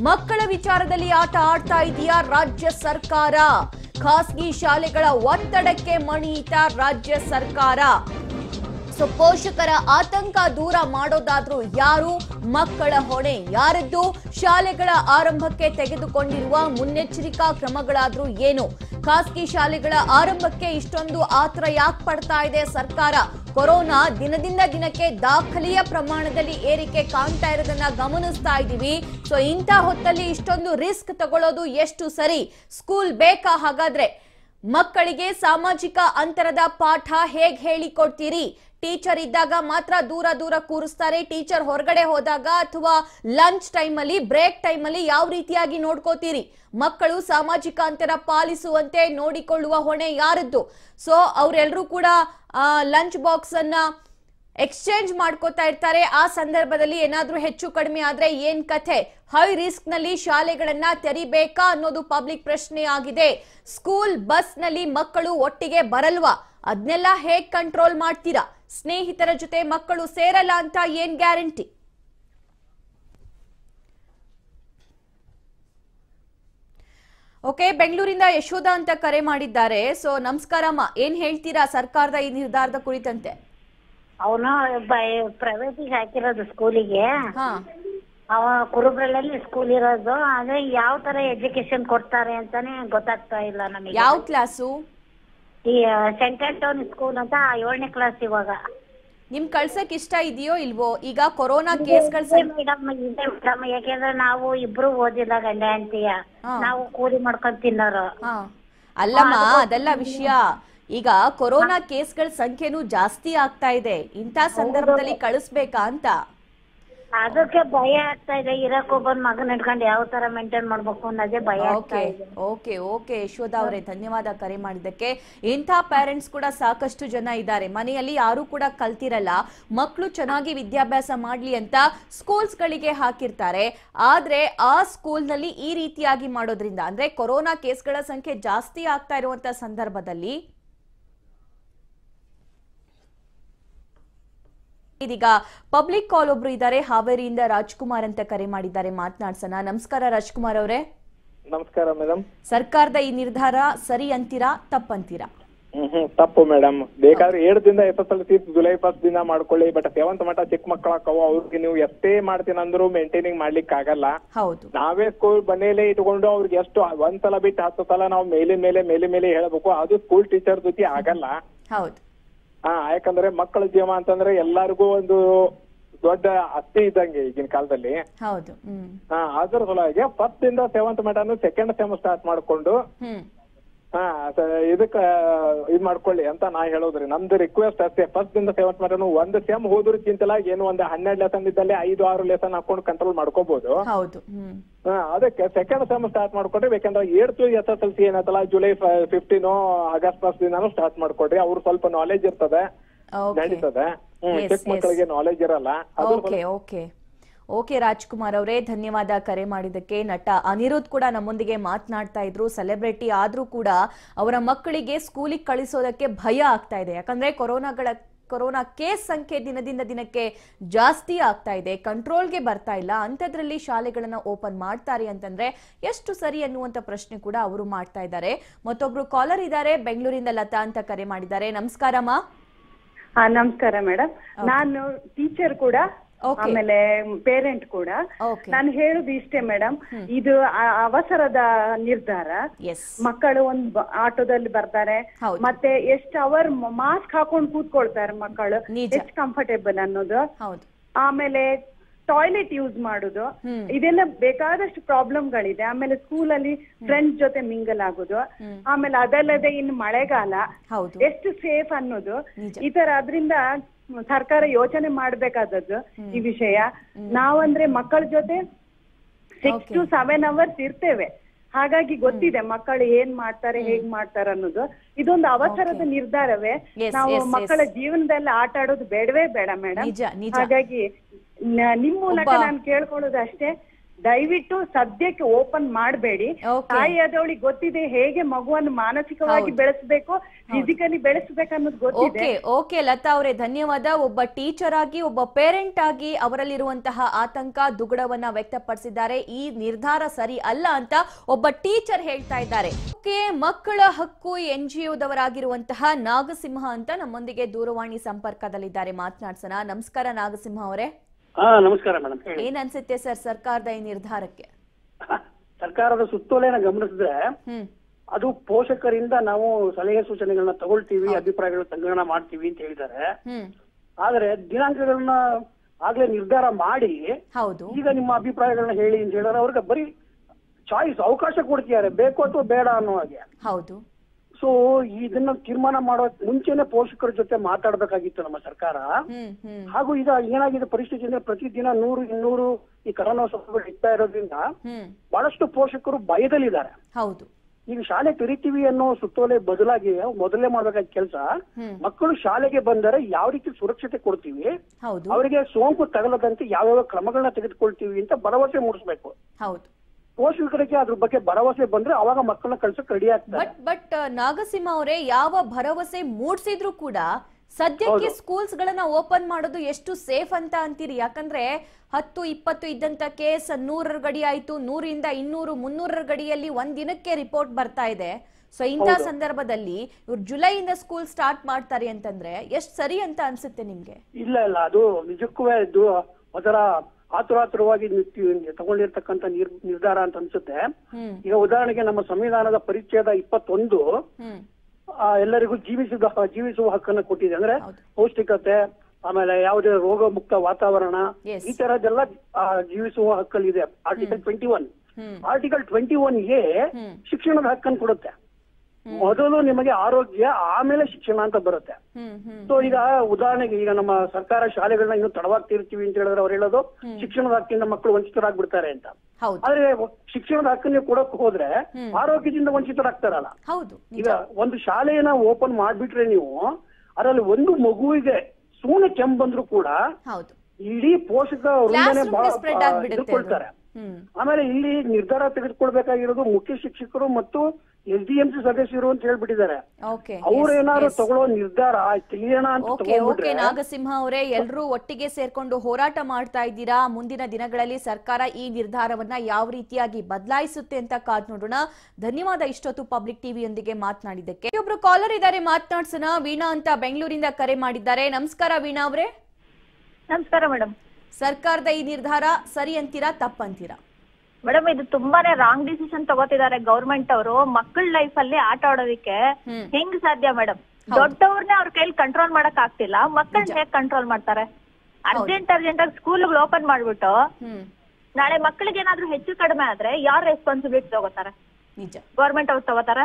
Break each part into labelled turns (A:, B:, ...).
A: ಮಕ್ಕಳ ವಿಚಾರದಲ್ಲಿ ಆಟ ಆಡ್ತಾ ಇದೆಯಾ ರಾಜ್ಯ ಸರ್ಕಾರ ಖಾಸಗಿ ಶಾಲೆಗಳ ಒತ್ತಡಕ್ಕೆ ಮಣಿಯಿತ ರಾಜ್ಯ ಸರ್ಕಾರ ಸೊ ಪೋಷಕರ ಆತಂಕ ದೂರ ಮಾಡೋದಾದ್ರೂ ಯಾರು ಮಕ್ಕಳ ಹೊಣೆ ಯಾರದ್ದು ಶಾಲೆಗಳ ಆರಂಭಕ್ಕೆ ತೆಗೆದುಕೊಂಡಿರುವ ಮುನ್ನೆಚ್ಚರಿಕಾ ಕ್ರಮಗಳಾದ್ರೂ ಏನು ಖಾಸಗಿ ಶಾಲೆಗಳ ಆರಂಭಕ್ಕೆ ಇಷ್ಟೊಂದು ಆತ್ರ ಯಾಕೆ ಪಡ್ತಾ ಇದೆ ಸರ್ಕಾರ ಕೊರೋನಾ ದಿನದಿಂದ ದಿನಕ್ಕೆ ದಾಖಲೆಯ ಪ್ರಮಾಣದಲ್ಲಿ ಏರಿಕೆ ಕಾಣ್ತಾ ಇರೋದನ್ನ ಗಮನಿಸ್ತಾ ಇದ್ದೀವಿ ಸೊ ಇಂಥ ಹೊತ್ತಲ್ಲಿ ಇಷ್ಟೊಂದು ರಿಸ್ಕ್ ತಗೊಳ್ಳೋದು ಎಷ್ಟು ಸರಿ ಸ್ಕೂಲ್ ಬೇಕಾ ಹಾಗಾದ್ರೆ ಮಕ್ಕಳಿಗೆ ಸಾಮಾಜಿಕ ಅಂತರದ ಪಾಠ ಹೇಗ್ ಹೇಳಿಕೊಡ್ತೀರಿ ಟೀಚರ್ ಇದ್ದಾಗ ಮಾತ್ರ ದೂರ ದೂರ ಕೂರಿಸ್ತಾರೆ ಟೀಚರ್ ಹೊರಗಡೆ ಹೋದಾಗ ಅಥವಾ ಲಂಚ್ ಟೈಮಲ್ಲಿ ಬ್ರೇಕ್ ಟೈಮಲ್ಲಿ ಯಾವ ರೀತಿಯಾಗಿ ನೋಡ್ಕೋತೀರಿ ಮಕ್ಕಳು ಸಾಮಾಜಿಕ ಅಂತರ ಪಾಲಿಸುವಂತೆ ನೋಡಿಕೊಳ್ಳುವ ಹೊಣೆ ಯಾರದ್ದು ಸೊ ಅವರೆಲ್ಲರೂ ಕೂಡ ಲಂಚ್ ಬಾಕ್ಸ್ ಅನ್ನ ಎಕ್ಸ್ಚೇಂಜ್ ಮಾಡ್ಕೋತಾ ಇರ್ತಾರೆ ಆ ಸಂದರ್ಭದಲ್ಲಿ ಏನಾದ್ರೂ ಹೆಚ್ಚು ಕಡಿಮೆ ಆದ್ರೆ ಏನ್ ಕಥೆ ಹೈ ರಿಸ್ಕ್ ನಲ್ಲಿ ಶಾಲೆಗಳನ್ನ ತೆರಿಬೇಕಾ ಅನ್ನೋದು ಪಬ್ಲಿಕ್ ಪ್ರಶ್ನೆ ಆಗಿದೆ ಸ್ಕೂಲ್ ಬಸ್ ನಲ್ಲಿ ಮಕ್ಕಳು ಒಟ್ಟಿಗೆ ಬರಲ್ವಾ ಅದನ್ನೆಲ್ಲ ಹೇಗ್ ಕಂಟ್ರೋಲ್ ಮಾಡ್ತೀರಾ ಸ್ನೇಹಿತರ ಜೊತೆ ಮಕ್ಕಳು ಸೇರಲ್ಲ ಅಂತ ಏನ್ ಗ್ಯಾರಂಟಿ ಓಕೆ ಬೆಂಗಳೂರಿಂದ ಯಶೋಧ ಅಂತ ಕರೆ ಮಾಡಿದ್ದಾರೆ ಸೊ ನಮಸ್ಕಾರಮ್ಮ ಏನ್ ಹೇಳ್ತೀರಾ ಸರ್ಕಾರದ ಈ ನಿರ್ಧಾರದ ಕುರಿತಂತೆ
B: ಅವನು ಪ್ರೈವೇಟಿಗೆ ಹಾಕಿರೋದು ಸ್ಕೂಲಿಗೆ
A: ಹಾ
B: ಅವ ಕುರುಬ್ರಳ್ಳಿ ಸ್ಕೂಲ್ ಇರೋದು ಅದೇ ಯಾವ ತರ ಎಜುಕೇಶನ್ ಕೊಡ್ತಾರೆ ಅಂತಾನೆ ಗೊತ್ತಾಗ್ತಾ ಇಲ್ಲ ನಮಗೆ
A: ಯಾವ ಕ್ಲಾಸು
B: ಈ ಸೆಂಟ್ರಲ್ ಟೌನ್ ಸ್ಕೂಲ್ ಅಂತ ಏಳನೇ ಕ್ಲಾಸ್ ಇವಾಗ
A: ನಿಮ್ ಕಳ್ಸಕ್ ಇಷ್ಟ ಇದೆಯೋ ಇಲ್ವೋ ಈಗ ಕೊರೋನಾ ಕೇಸ್ಗಳ
B: ಮೇಡಮ್ ಇದೆ ಮೇಡಮ್ ಯಾಕೆಂದ್ರೆ ನಾವು ಇಬ್ರು ಓದಿಲ್ಲ ಗಂಡ ಅಂತೀಯ
A: ಹಾ.
B: ನಾವು ಕೂಲಿ ಮಾಡ್ಕೊಂಡ್ ತಿನ್ನೋರು
A: ಹಾ ಅಲ್ಲಮ್ಮ ಅದೆಲ್ಲ ವಿಷಯ ಈಗ ಕೊರೋನಾ ಕೇಸ್ಗಳ ಸಂಖ್ಯೆನೂ ಜಾಸ್ತಿ ಆಗ್ತಾ ಇದೆ ಇಂಥ ಸಂದರ್ಭದಲ್ಲಿ ಕಳಿಸ್ಬೇಕಾ ಅಂತ
B: ಅದಕ್ಕೆ ಭಯ ಆಗ್ತಾ ಇದೆ ಇರಕ್ ಒಬ್ಬನ್ ಮಗನ್ ಹಿಡ್ಕೊಂಡು ಯಾವ ತರ ಮೇಂಟೈನ್ ಮಾಡ್ಬೇಕು ಅನ್ನೋದೇ ಭಯ ಆಗ್ತಾ
A: ಓಕೆ
B: ಇದೆ
A: ಓಕೆ ಓಕೆ ಯಶೋಧ ಅವರೇ ಧನ್ಯವಾದ ಕರೆ ಮಾಡಿದ್ದಕ್ಕೆ ಇಂಥ ಪೇರೆಂಟ್ಸ್ ಕೂಡ ಸಾಕಷ್ಟು ಜನ ಇದ್ದಾರೆ ಮನೆಯಲ್ಲಿ ಯಾರು ಕೂಡ ಕಲ್ತಿರಲ್ಲ ಮಕ್ಕಳು ಚೆನ್ನಾಗಿ ವಿದ್ಯಾಭ್ಯಾಸ ಮಾಡ್ಲಿ ಅಂತ ಸ್ಕೂಲ್ಸ್ ಗಳಿಗೆ ಹಾಕಿರ್ತಾರೆ ಆದ್ರೆ ಆ ಸ್ಕೂಲ್ ನಲ್ಲಿ ಈ ರೀತಿಯಾಗಿ ಮಾಡೋದ್ರಿಂದ ಅಂದ್ರೆ ಕೊರೋನಾ ಕೇಸ್ಗಳ ಸಂಖ್ಯೆ ಜಾಸ್ತಿ ಆಗ್ತಾ ಇರುವಂತ ಸಂದರ್ಭದಲ್ಲಿ ಇದೀಗ ಪಬ್ಲಿಕ್ ಕಾಲ್ ಒಬ್ರು ಇದ್ದಾರೆ ಹಾವೇರಿಯಿಂದ ರಾಜ್ಕುಮಾರ್ ಅಂತ ಕರೆ ಮಾಡಿದ್ದಾರೆ ಮಾತನಾಡ್ಸೋಣ ನಮಸ್ಕಾರ ರಾಜ್ಕುಮಾರ್ ಅವರೇ
C: ನಮಸ್ಕಾರ ಮೇಡಮ್
A: ಸರ್ಕಾರದ ಈ ನಿರ್ಧಾರ ಸರಿ ಅಂತೀರಾ ತಪ್ಪಂತೀರಾ
C: ಹ್ಮ್ ಹ್ಮ್ ತಪ್ಪು ಮೇಡಮ್ ಬೇಕಾದ್ರೆ ಏಳು ದಿನ S S L C July first ದಿನ ಮಾಡ್ಕೊಳ್ಳಿ ಬಟ್ ಸೆವೆಂತ್ ಮಟ್ಟ ಚಿಕ್ಕ ಮಕ್ಕಳಕ್ಕವ ಅವ್ರಿಗೆ ನೀವು ಎಷ್ಟೇ ಮಾಡ್ತೀನಿ ಅಂದ್ರು ಮೇಂಟೈನಿಂಗ್ ಮಾಡ್ಲಿಕ್ಕೆ ಆಗಲ್ಲ
A: ಹೌದು
C: ನಾವೇ ಸ್ಕೂಲ್ ಮನೇಲೆ ಇಟ್ಕೊಂಡು ಅವ್ರಿಗೆ ಎಷ್ಟು ಒಂದ್ಸಲ ಬಿಟ್ಟು ಹತ್ತು ಸಲ ನಾವು ಮೇಲೆ ಮೇಲೆ ಮೇಲೆ ಮೇಲೆ ಹೇಳ್ಬೇಕು ಅದು ಸ್ಕೂಲ್ ಟೀಚರ್ ಜೊತೆ ಆಗಲ್ಲ
A: ಹೌದು
C: ಹಾ ಯಾಕಂದ್ರೆ ಮಕ್ಕಳ ಜೀವ ಅಂತಂದ್ರೆ ಎಲ್ಲರಿಗೂ ಒಂದು ದೊಡ್ಡ ಆಸ್ತಿ ಇದ್ದಂಗೆ ಈಗಿನ ಕಾಲದಲ್ಲಿ
A: ಹೌದು ಹ್ಮ್
C: ಹಾ ಅದ್ರ ಸಲುವಾಗಿ ಫಸ್ಟ್ ಇಂದ ಸೆವೆಂತ್ ಮಟನು ಸೆಕೆಂಡ್ ಸೆಮ್ ಸ್ಟಾರ್ಟ್ ಮಾಡ್ಕೊಂಡು
A: ಹ್ಮ್
C: ಹಾ ಸ- ಇದಕ್ಕ ಇದ್ ಮಾಡ್ಕೊಳ್ಳಿ ಅಂತ ನಾ ಹೇಳೋದ್ರಿ ನಮ್ದು ರಿಕ್ವೆಸ್ಟ್ ಅಷ್ಟೇ ಫಸ್ಟ್ ಇಂದ ಸೆವೆಂತ್ ಮಟನು ಒಂದ್ ಸೆಮ್ ಹೋದ್ರು ಚಿಂತಲ್ಲ ಏನು ಒಂದ್ ಹನ್ನೆರಡು ಲೆಸನ್ ಇದ್ದಲ್ಲಿ ಐದು ಆರು ಲೆಸನ್ ಹಾಕೊಂಡು ಕಂಟ್ರೋಲ್ ಮಾಡ್ಕೋಬಹುದು
A: ಹೌದು ಹ್ಮ್
C: ಹಾ ಅದಕ್ಕೆ ಸೆಕೆಂಡ್ ಸೆಮ್ ಸ್ಟಾರ್ಟ್ ಮಾಡ್ಕೊಂಡ್ರೆ ಬೇಕಂದ್ರೆ ಏಳ್ತು ಎಸ್ ಎಸ್ ಎಲ್ ಸಿ ಏನತ್ತಲ್ಲ ಜುಲೈ ಫಿಫ್ಟೀನ್ ಆಗಸ್ಟ್ ಫಸ್ಟ್ ದಿನಾನು ಸ್ಟಾರ್ಟ್ ಮಾಡ್ಕೊಡ್ರಿ ಅವ್ರು ಸ್ವಲ್ಪ ನಾಲೆಜ್ ಇರ್ತದೆ
A: ಓಕೆ
C: ನಡೀತದೆ ಹ್ಮ್
A: Yes,
C: ಚಿಕ್ಕ ಮಕ್ಕಳಿಗೆ ನಾಲೆಜ್ ಇರಲ್ಲ ಅದ್ರ
A: ಓಕೆ ಓಕೆ ಓಕೆ ರಾಜ್ಕುಮಾರ್ ಅವರೇ ಧನ್ಯವಾದ ಕರೆ ಮಾಡಿದ್ದಕ್ಕೆ ನಟ ಅನಿರುದ್ಧ್ ಕೂಡ ನಮ್ಮೊಂದಿಗೆ ಮಾತನಾಡ್ತಾ ಇದ್ರು ಸೆಲೆಬ್ರಿಟಿ ಆದ್ರೂ ಕೂಡ ಅವರ ಮಕ್ಕಳಿಗೆ ಸ್ಕೂಲಿಗೆ ಕಳಿಸೋದಕ್ಕೆ ಭಯ ಆಗ್ತಾ ಇದೆ ಯಾಕಂದ್ರೆ ಕೊರೋನಾಗಳ ಕೊರೋನಾ ಕೇಸ್ ಸಂಖ್ಯೆ ದಿನದಿಂದ ದಿನಕ್ಕೆ ಜಾಸ್ತಿ ಆಗ್ತಾ ಇದೆ ಕಂಟ್ರೋಲ್ಗೆ ಬರ್ತಾ ಇಲ್ಲ ಅಂಥದ್ರಲ್ಲಿ ಶಾಲೆಗಳನ್ನ ಓಪನ್ ಮಾಡ್ತಾರೆ ಅಂತಂದ್ರೆ ಎಷ್ಟು ಸರಿ ಅನ್ನುವಂಥ ಪ್ರಶ್ನೆ ಕೂಡ ಅವರು ಮಾಡ್ತಾ ಇದ್ದಾರೆ ಮತ್ತೊಬ್ರು ಕಾಲರ್ ಇದ್ದಾರೆ ಬೆಂಗಳೂರಿಂದ ಲತಾ ಅಂತ ಕರೆ ಮಾಡಿದ್ದಾರೆ ನಮಸ್ಕಾರಮ್ಮ
D: ಹಾ ನಮಸ್ಕಾರ ಮೇಡಮ್ ನಾನು ಟೀಚರ್ ಕೂಡ
A: Okay.
D: ಆಮೇಲೆ ಪೇರೆಂಟ್ ಕೂಡ
A: ಓಕೆ
D: ನಾನು ಹೇಳುದು ಇಷ್ಟೇ ಮೇಡಮ್ ಇದು ಆ- ಅವಸರದ ನಿರ್ಧಾರ
A: ಎಸ್
D: ಮಕ್ಕಳು ಒಂದು ಬ- ಆಟೋದಲ್ಲಿ ಬರ್ತಾರೆ
A: ಹೌದು.
D: ಮತ್ತೆ ಎಷ್ಟು ಅವರ್ ಮಾಸ್ಕ್ ಹಾಕೊಂಡು ಕೂತ್ಕೊಳ್ತಾರೆ ಮಕ್ಕಳು
A: ನಿಜ.
D: ಎಷ್ಟು ಕಂಫರ್ಟೇಬಲ್ ಅನ್ನೋದು
A: ಹೌದು
D: ಆಮೇಲೆ ಟಾಯ್ಲೆಟ್ ಯೂಸ್ ಮಾಡುದು
A: ಹ್ಮ್.
D: ಇದೆಲ್ಲ ಬೇಕಾದಷ್ಟು ಪ್ರಾಬ್ಲಮ್ಗಳಿದೆ ಆಮೇಲೆ ಸ್ಕೂಲಲ್ಲಿ ಫ್ರೆಂಡ್ಸ್ ಜೊತೆ ಮಿಂಗಲ್ ಆಗುದು ಆಮೇಲೆ ಅದಲ್ಲದೆ ಇನ್ನು ಮಳೆಗಾಲ
A: ಹೌದು
D: ಎಷ್ಟು ಸೇಫ್ ಅನ್ನೋದು
A: ನಿಜ.
D: ಈ ತರ ಅದರಿಂದ ಸರ್ಕಾರ ಯೋಚನೆ ಮಾಡ್ಬೇಕಾದದ್ದು ಈ ವಿಷಯ ನಾವಂದ್ರೆ ಮಕ್ಕಳ ಜೊತೆ ಸಿಕ್ಸ್ ಟು ಸೆವೆನ್ ಅವರ್ಸ್ ಇರ್ತೇವೆ ಹಾಗಾಗಿ ಗೊತ್ತಿದೆ ಮಕ್ಕಳು ಏನ್ ಮಾಡ್ತಾರೆ ಹೇಗ್ ಮಾಡ್ತಾರೆ ಅನ್ನೋದು ಇದೊಂದು ಅವಸರದ ನಿರ್ಧಾರವೇ
A: Yes,
D: ನಾವು
A: yes, yes.
D: ಮಕ್ಕಳ ಜೀವನದಲ್ಲಿ ಆಟ ಆಡೋದು ಬೇಡವೇ ಬೇಡ ಮೇಡಮ್
A: ನಿಜ, ನಿಜ.
D: ಹಾಗಾಗಿ ನ- ನಿಮ್ ಮೂಲಕ
A: ಒಬ್ಬ-
D: ನಾನು ಕೇಳ್ಕೊಳ್ಳೋದು ಅಷ್ಟೇ ದಯವಿಟ್ಟು ಸದ್ಯಕ್ಕೆ ಓಪನ್ ಮಾಡಬೇಡಿ
A: Okay.
D: ತಾಯಿ ಆದವಳಿಗೆ ಗೊತ್ತಿದೆ ಹೇಗೆ ಮಗುವನ್ನು ಮಾನಸಿಕವಾಗಿ
A: ಹೌದು.
D: ಬೆಳೆಸಬೇಕು ಫಿಸಿಕಲಿ ಬೆಳೆಸಬೇಕು ಅನ್ನೋದು ಗೊತ್ತಿದೆ
A: ಓಕೆ ಓಕೆ ಲತಾ ಅವರೇ ಧನ್ಯವಾದ ಒಬ್ಬ ಟೀಚರ್ ಆಗಿ ಒಬ್ಬ ಪೇರೆಂಟ್ ಆಗಿ ಅವರಲ್ಲಿರುವಂತಹ ಆತಂಕ ದುಗುಡವನ್ನ ವ್ಯಕ್ತಪಡಿಸಿದ್ದಾರೆ ಈ ನಿರ್ಧಾರ ಸರಿ ಅಲ್ಲ ಅಂತ ಒಬ್ಬ ಟೀಚರ್ ಹೇಳ್ತಾ ಇದ್ದಾರೆ ಓಕೆ ಮಕ್ಕಳ ಹಕ್ಕು ಎನ್ ಜಿ ಒದವರಾಗಿರುವಂತಹ ನಾಗಸಿಂಹ ಅಂತ ನಮ್ಮೊಂದಿಗೆ ದೂರವಾಣಿ ಸಂಪರ್ಕದಲ್ಲಿದ್ದಾರೆ ಮಾತನಾಡ್ಸೋಣ ನಮಸ್ಕಾರ ನಾಗಸಿಂಹ ಅವರೇ
E: ಹಾ ನಮಸ್ಕಾರ ಮೇಡಮ್ ಹೇಳಿ
A: ಏನ್ ಅನ್ಸುತ್ತೆ ಸರ್ ಸರ್ಕಾರದ ಈ ನಿರ್ಧಾರಕ್ಕೆ
E: ಸರ್ಕಾರದ ಸುತ್ತೋಲೆನ ಗಮನಿಸಿದ್ರೆ
A: ಹ್ಮ್
E: ಅದು ಪೋಷಕರಿಂದ ನಾವು ಸಲಹೆ ಸೂಚನೆಗಳನ್ನ ತಗೊಳ್ತೀವಿ ಅಭಿಪ್ರಾಯಗಳನ್ನ ಸಂಗ್ರಹಣ ಮಾಡ್ತೀವಿ ಅಂತ ಹೇಳಿದ್ದಾರೆ
A: ಹ್ಮ್
E: ಆದ್ರೆ ದಿನಾಂಕಗಳನ್ನ ಆಗ್ಲೇ ನಿರ್ಧಾರ ಮಾಡಿ
A: ಹೌದು
E: ಈಗ ನಿಮ್ಮ ಅಭಿಪ್ರಾಯಗಳನ್ನ ಹೇಳಿ ಅಂತ ಹೇಳಿದ್ರೆ ಅವ್ರಿಗೆ ಬರೀ ಚಾಯ್ಸ್ ಅವಕಾಶ ಕೊಡ್ತಿದ್ದಾರೆ ಬೇಕು ಅಥವಾ ಬೇಡ ಅನ್ನೋ ಹಾಗೆ
A: ಹೌದು
E: ಸೊ ಇದನ್ನ ತೀರ್ಮಾನ ಮಾಡೋ ಮುಂಚೆನೆ ಪೋಷಕರ ಜೊತೆ ಮಾತಾಡ್ಬೇಕಾಗಿತ್ತು ನಮ್ಮ ಸರ್ಕಾರ
A: ಹ್ಮ್ ಹ್ಮ್
E: ಹಾಗೂ ಈಗ ಏನಾಗಿದೆ ಪರಿಸ್ಥಿತಿ ಅಂದ್ರೆ ಪ್ರತಿದಿನ ನೂರು ಇನ್ನೂರು ಈ ಕರೋನಾ ಸೋಂಕುಗಳು ಇರ್ತಾ ಇರೋದ್ರಿಂದ
A: ಹ್ಮ್
E: ಬಹಳಷ್ಟು ಪೋಷಕರು ಭಯದಲ್ಲಿದ್ದಾರೆ
A: ಹೌದು
E: ಈಗ ಶಾಲೆ ತೆರಿತೀವಿ ಅನ್ನೋ ಸುತ್ತೋಲೆ ಬದಲಾಗಿ ಮೊದಲೇ ಮಾಡ್ಬೇಕಾದ ಕೆಲಸ
A: ಹ್ಮ್
E: ಮಕ್ಕಳು ಶಾಲೆಗೆ ಬಂದರೆ ಯಾವ ರೀತಿ ಸುರಕ್ಷತೆ ಕೊಡ್ತೀವಿ
A: ಹೌದು
E: ಅವರಿಗೆ ಸೋಂಕು ತಗಲದಂತೆ ಯಾವ್ಯಾವ ಕ್ರಮಗಳನ್ನ ತೆಗೆದುಕೊಳ್ತೀವಿ ಅಂತ ಭರವಸೆ ಮೂಡಿಸ್ಬೇಕು
A: ಹೌದು
E: ಪೋಷಕರಿಗೆ ಅದ್ರ ಬಗ್ಗೆ ಭರವಸೆ ಬಂದ್ರೆ ಅವಾಗ ಮಕ್ಕಳನ್ನ ಕಳ್ಸಕ್ ರೆಡಿ ಆಗ್ತಾರೆ
A: ಬಟ್ ಬಟ್ ನಾಗಸಿಂಹ ಅವರೇ ಯಾವ ಭರವಸೆ ಮೂಡ್ಸಿದ್ರು ಕೂಡ ಸದ್ಯಕ್ಕೆ ಸ್ಕೂಲ್ಸ್ ಗಳನ್ನ ಓಪನ್ ಮಾಡೋದು ಎಷ್ಟು ಸೇಫ್ ಅಂತ ಅಂತೀರಿ ಯಾಕಂದ್ರೆ ಹತ್ತು ಇಪ್ಪತ್ತು ಇದ್ದಂತ ಕೇಸ್ ನೂರರ ಗಡಿ ಆಯ್ತು ನೂರಿಂದ ಇನ್ನೂರು ಮುನ್ನೂರರ ಗಡಿಯಲ್ಲಿ ಒಂದ್ ದಿನಕ್ಕೆ ರಿಪೋರ್ಟ್ ಬರ್ತಾ ಇದೆ ಸೊ ಇಂಥ ಸಂದರ್ಭದಲ್ಲಿ ಇವ್ರು ಜುಲೈಯಿಂದ ಸ್ಕೂಲ್ ಸ್ಟಾರ್ಟ್ ಮಾಡ್ತಾರೆ ಅಂತಂದ್ರೆ ಎಷ್ಟ್ ಸರಿ ಅಂತ ಅನ್ಸುತ್ತೆ ನಿಮ್ಗೆ
E: ಇಲ್ಲ ಇಲ್ಲ ಅದು ನಿಜಕ್ಕೂ ಇದು ಅದರ ಆತುರಾತುರವಾಗಿ ನಿ- ತಗೊಂಡಿರ್ತಕ್ಕಂಥ ನಿರ್ ನಿರ್ಧಾರ ಅಂತ ಅನ್ಸುತ್ತೆ
A: ಹ್ಮ್
E: ಈಗ ಉದಾಹರಣೆಗೆ ನಮ್ಮ ಸಂವಿಧಾನದ ಪರಿಚ್ಛೇದ ಇಪ್ಪತ್ತೊಂದು
A: ಹ್ಮ್
E: ಆ, ಎಲ್ಲರಿಗೂ ಜೀವಿಸಿದ ಜೀವಿಸುವ ಹಕ್ಕನ್ನ ಕೊಟ್ಟಿದೆ ಅಂದ್ರೆ
A: ಹೌದು.
E: ಪೌಷ್ಟಿಕತೆ ಆಮೇಲೆ ಯಾವುದೇ ರೋಗ ಮುಕ್ತ ವಾತಾವರಣ
A: Yes.
E: ಈ ತರದೆಲ್ಲ ಆ, ಜೀವಿಸುವ ಹಕ್ಕಲ್ಲಿದೆ article twenty one
A: hmm
E: article twenty one A
A: hmm.
E: ಶಿಕ್ಷಣದ ಹಕ್ಕನ್ನು ಕೊಡುತ್ತೆ ಮೊದಲು ನಿಮಗೆ ಆರೋಗ್ಯ ಆಮೇಲೆ ಶಿಕ್ಷಣ ಅಂತ ಬರುತ್ತೆ
A: ಹ್ಮ್ ಹ್ಮ್
E: ಸೊ ಈಗ ಉದಾಹರಣೆಗೆ ಈಗ ನಮ್ಮ ಸರ್ಕಾರ ಶಾಲೆಗಳನ್ನ ಇನ್ನೂ ತಡವಾಗ್ತಿರ್ತೀವಿ ಅಂತ ಹೇಳಿದ್ರೆ ಅವ್ರು ಹೇಳೋದು ಶಿಕ್ಷಣದ ಹಕ್ಕಿಂದ ಮಕ್ಕಳು ವಂಚಿತರಾಗ್ಬಿಡ್ತಾರೆ ಅಂತ
A: ಹೌದು
E: ಆದ್ರೆ ಶಿಕ್ಷಣದ ಹಕ್ಕನ್ನ ಕೊಡಕ್ ಹೋದ್ರೆ ಆರೋಗ್ಯದಿಂದ ವಂಚಿತರಾಗ್ತಾರಲ್ಲ
A: ಹೌದು
E: ಈಗ ಒಂದು ಶಾಲೆಯನ್ನ ಓಪನ್ ಮಾಡ್ಬಿಟ್ರೆ ನೀವು ಅದರಲ್ಲಿ ಒಂದು ಮಗುವಿಗೆ ಸುಮ್ಮನೆ ಕೆಮ್ಮು ಬಂದ್ರು ಕೂಡ
A: ಹೌದು
E: ಇಡೀ ಪೋಷಕ
A: ಕ್ಲಾಸ್
E: ವೃಂದನೆ ಬಹಳ
A: ಸ್ಪ್ರೆಡ್
E: ಆ,
A: ಆಗ್ಬಿಡುತ್ತೆ ಅದು.
E: ಎದುರ್ಕೊಳ್ತಾರೆ
A: ಹ್ಮ್
E: ಆಮೇಲೆ ಇಲ್ಲಿ ನಿರ್ಧಾರ ತೆಗೆದುಕೊಳ್ಬೇಕಾಗಿರೋದು ಮುಖ್ಯ ಶಿಕ್ಷಕರು ಮತ್ತು ಎಸ್ ಡಿ ಎಂ ಸಿ ಸದಸ್ಯರು ಅಂತ ಹೇಳ್ಬಿಟ್ಟಿದ್ದಾರೆ
A: ಓಕೆ
E: ಅವ್ರೇನಾದ್ರು ತಗೊಳ್ಳೋ ನಿರ್ಧಾರ ತಿಳಿಯೋಣ ಅಂತ
A: ಓಕೆ ಓಕೆ
E: ತಗೊಂಡ್ಬಿಟ್ರೆ
A: ನಾಗಸಿಂಹ ಅವರೇ ಎಲ್ಲರೂ ಒಟ್ಟಿಗೆ ಸೇರ್ಕೊಂಡು ಹೋರಾಟ ಮಾಡ್ತಾ ಇದ್ದೀರಾ ಮುಂದಿನ ದಿನಗಳಲ್ಲಿ ಸರ್ಕಾರ ಈ ನಿರ್ಧಾರವನ್ನ ಯಾವ ರೀತಿಯಾಗಿ ಬದಲಾಯಿಸುತ್ತೆ ಅಂತ ಕಾದ್ ನೋಡೋಣ ಧನ್ಯವಾದ ಇಷ್ಟೊತ್ತು ಪಬ್ಲಿಕ್ ಟಿವಿಯೊಂದಿಗೆ ಮಾತನಾಡಿದ್ದಕ್ಕೆ ಒಬ್ರು ಕಾಲರ್ ಇದ್ದಾರೆ ಮಾತನಾಡ್ಸೋಣ ವೀಣಾ ಅಂತ ಬೆಂಗಳೂರಿಂದ ಕರೆ ಮಾಡಿದ್ದಾರೆ ನಮಸ್ಕಾರ ವೀಣಾ ಅವರೇ
B: ನಮಸ್ಕಾರ ಮೇಡಮ್
A: ಸರ್ಕಾರದ ಈ ನಿರ್ಧಾರ ಸರಿ ಅಂತೀರಾ ತಪ್ಪಂತೀರಾ
B: ಮೇಡಮ್ ಇದು ತುಂಬಾನೇ ರಾಂಗ್ ಡಿಸಿಷನ್ ತಗೋತಿದ್ದಾರೆ ಗೌರ್ಮೆಂಟ್ ಅವರು ಮಕ್ಕಳ ಲೈಫ್ ಅಲ್ಲಿ ಆಟ ಆಡೋದಕ್ಕೆ
A: ಹ್ಮ್.
B: ಹೆಂಗ್ ಸಾಧ್ಯ ಮೇಡಮ್ ದೊಡ್ಡವ್ರನ್ನೇ ಅವ್ರ ಕೈಲಿ ಕಂಟ್ರೋಲ್ ಮಾಡಕ್ ಆಗ್ತಿಲ್ಲ ಮಕ್ಕಳನ್ನ ಹೇಗ್ ಕಂಟ್ರೋಲ್ ಮಾಡ್ತಾರೆ ಅರ್ಜೆಂಟ್ ಅರ್ಜೆಂಟ್ ಆಗಿ ಸ್ಕೂಲ್ ಓಪನ್ ಮಾಡ್ಬಿಟ್ಟು
A: ಹ್ಮ್
B: ನಾಳೆ ಮಕ್ಕಳಿಗೆ ಏನಾದ್ರೂ ಹೆಚ್ಚು ಕಡಿಮೆ ಆದ್ರೆ ಯಾರು ರೆಸ್ಪಾನ್ಸಿಬಿಲಿಟಿ ತಗೋತಾರೆ
A: ನಿಜ
B: ಗೌರ್ಮೆಂಟ್ ಅವ್ರು ತಗೋತಾರ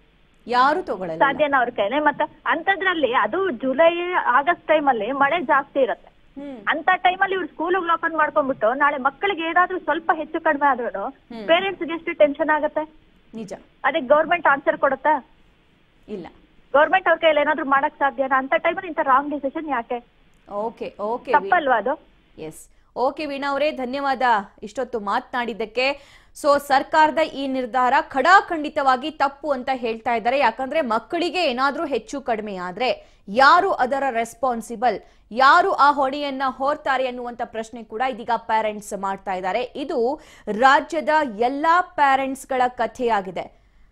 A: ಯಾರು ತಗೊಳ್ಳಲ್ಲ
B: ಸಾಧ್ಯನ ಅವ್ರ ಕೈಲಿ ಮತ್ತೆ ಅಂತದ್ರಲ್ಲಿ ಅದು ಜುಲೈ ಆಗಸ್ಟ್ ಟೈಮ್ ಅಲ್ಲಿ ಮಳೆ ಜಾಸ್ತಿ ಇರುತ್ತೆ
A: ಹ್ಮ್
B: ಅಂತ ಟೈಮಲ್ಲಿ ಇವ್ರು ಸ್ಕೂಲ್ ಓಪನ್ ಮಾಡ್ಕೊಂಡ್ಬಿಟ್ಟು ನಾಳೆ ಮಕ್ಕಳಿಗೆ ಏನಾದ್ರೂ ಸ್ವಲ್ಪ ಹೆಚ್ಚು ಕಡಿಮೆ ಆದ್ರೂ ಪೇರೆಂಟ್ಸ್ ಗೆ ಎಷ್ಟು ಟೆನ್ಷನ್ ಆಗುತ್ತೆ
A: ನಿಜ
B: ಅದಕ್ಕೆ ಗೌರ್ಮೆಂಟ್ ಆನ್ಸರ್ ಕೊಡುತ್ತಾ
A: ಇಲ್ಲ
B: ಗೌರ್ಮೆಂಟ್ ಅವ್ರ ಕೈಯಲ್ಲಿ ಏನಾದ್ರೂ ಮಾಡಕ್ ಸಾಧ್ಯನಾ ಅಂತ ಟೈಮಲ್ಲಿ ಇಂಥ ರಾಂಗ್ ಡಿಸಿಷನ್ ಯಾಕೆ
A: ಓಕೆ ಓಕೆ
B: ತಪ್ಪಲ್ವಾ ಅದು
A: ಎಸ್ ಓಕೆ ವೀಣಾ ಅವರೇ ಧನ್ಯವಾದ ಇಷ್ಟೊತ್ತು ಮಾತನಾಡಿದ್ದಕ್ಕೆ ಸೊ ಸರ್ಕಾರದ ಈ ನಿರ್ಧಾರ ಖಡಾಖಂಡಿತವಾಗಿ ತಪ್ಪು ಅಂತ ಹೇಳ್ತಾ ಇದ್ದಾರೆ ಯಾಕಂದ್ರೆ ಮಕ್ಕಳಿಗೆ ಏನಾದ್ರೂ ಹೆಚ್ಚು ಕಡಿಮೆ ಆದ್ರೆ ಯಾರು ಅದರ ರೆಸ್ಪಾನ್ಸಿಬಲ್ ಯಾರು ಆ ಹೊಣೆಯನ್ನ ಹೊರ್ತಾರೆ ಅನ್ನುವಂತ ಪ್ರಶ್ನೆ ಕೂಡ ಇದೀಗ ಪ್ಯಾರೆಂಟ್ಸ್ ಮಾಡ್ತಾ ಇದ್ದಾರೆ ಇದು ರಾಜ್ಯದ ಎಲ್ಲಾ ಪ್ಯಾರೆಂಟ್ಸ್ಗಳ ಕಥೆಯಾಗಿದೆ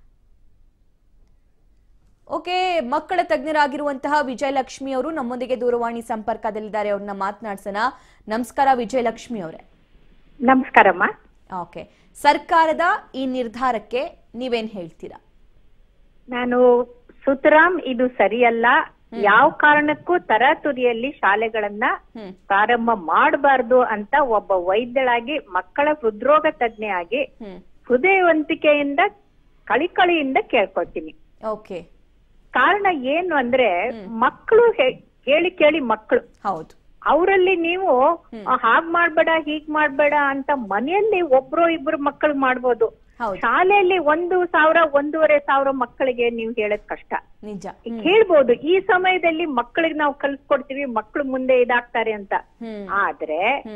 A: ಓಕೆ ಮಕ್ಕಳ ತಜ್ಞರಾಗಿರುವಂತಹ ವಿಜಯಲಕ್ಷ್ಮಿ ಅವರು ನಮ್ಮೊಂದಿಗೆ ದೂರವಾಣಿ ಸಂಪರ್ಕದಲ್ಲಿದ್ದಾರೆ ಅವ್ರನ್ನ ಮಾತನಾಡ್ಸೋಣ ನಮಸ್ಕಾರ ವಿಜಯಲಕ್ಷ್ಮಿ ಅವರೇ
B: ನಮಸ್ಕಾರಮ್ಮ
A: ಓಕೆ ಸರ್ಕಾರದ ಈ ನಿರ್ಧಾರಕ್ಕೆ ನೀವೇನ್ ಹೇಳ್ತೀರಾ
F: ನಾನು ಸುತರಾಮ್ ಇದು ಸರಿಯಲ್ಲ ಯಾವ ಕಾರಣಕ್ಕೂ ತರಾತುರಿಯಲ್ಲಿ ಶಾಲೆಗಳನ್ನ
A: ಹ್ಮ್
F: ಪ್ರಾರಂಭ ಮಾಡಬಾರ್ದು ಅಂತ ಒಬ್ಬ ವೈದ್ಯಳಾಗಿ ಮಕ್ಕಳ ಹೃದ್ರೋಗ ತಜ್ಞೆಯಾಗಿ
A: ಹ್ಮ್
F: ಹೃದಯವಂತಿಕೆಯಿಂದ ಕಳಿಕಳಿಯಿಂದ ಕೇಳ್ಕೊಳ್ತೀನಿ
A: ಓಕೆ
F: ಕಾರಣ ಏನು ಅಂದ್ರೆ ಮಕ್ಕಳು ಕೇಳಿ ಕೇಳಿ ಮಕ್ಕಳು
A: ಹೌದು
F: ಅವರಲ್ಲಿ ನೀವು ಆ, ಹಾಗ್ ಮಾಡ್ಬೇಡ ಹೀಗ್ ಮಾಡ್ಬೇಡ ಅಂತ ಮನೆಯಲ್ಲಿ ಒಬ್ರು ಇಬ್ರು ಮಕ್ಕಳು ಮಾಡ್ಬೋದು
A: ಹೌದು
F: ಶಾಲೆಯಲ್ಲಿ ಒಂದು ಸಾವಿರ ಒಂದೂವರೆ ಸಾವಿರ ಮಕ್ಕಳಿಗೆ ನೀವು ಹೇಳೋದ್ ಕಷ್ಟ
A: ನಿಜ
F: ಹೇಳ್ಬೋದು ಈ ಸಮಯದಲ್ಲಿ ಮಕ್ಕಳಿಗೆ ನಾವು ಕಲ್ಸ್ಕೊಡ್ತೀವಿ ಮಕ್ಕಳು ಮುಂದೆ ಇದಾಗ್ತಾರೆ ಅಂತ
A: ಹ್ಮ್
F: ಆದ್ರೆ
A: ಹ್ಮ್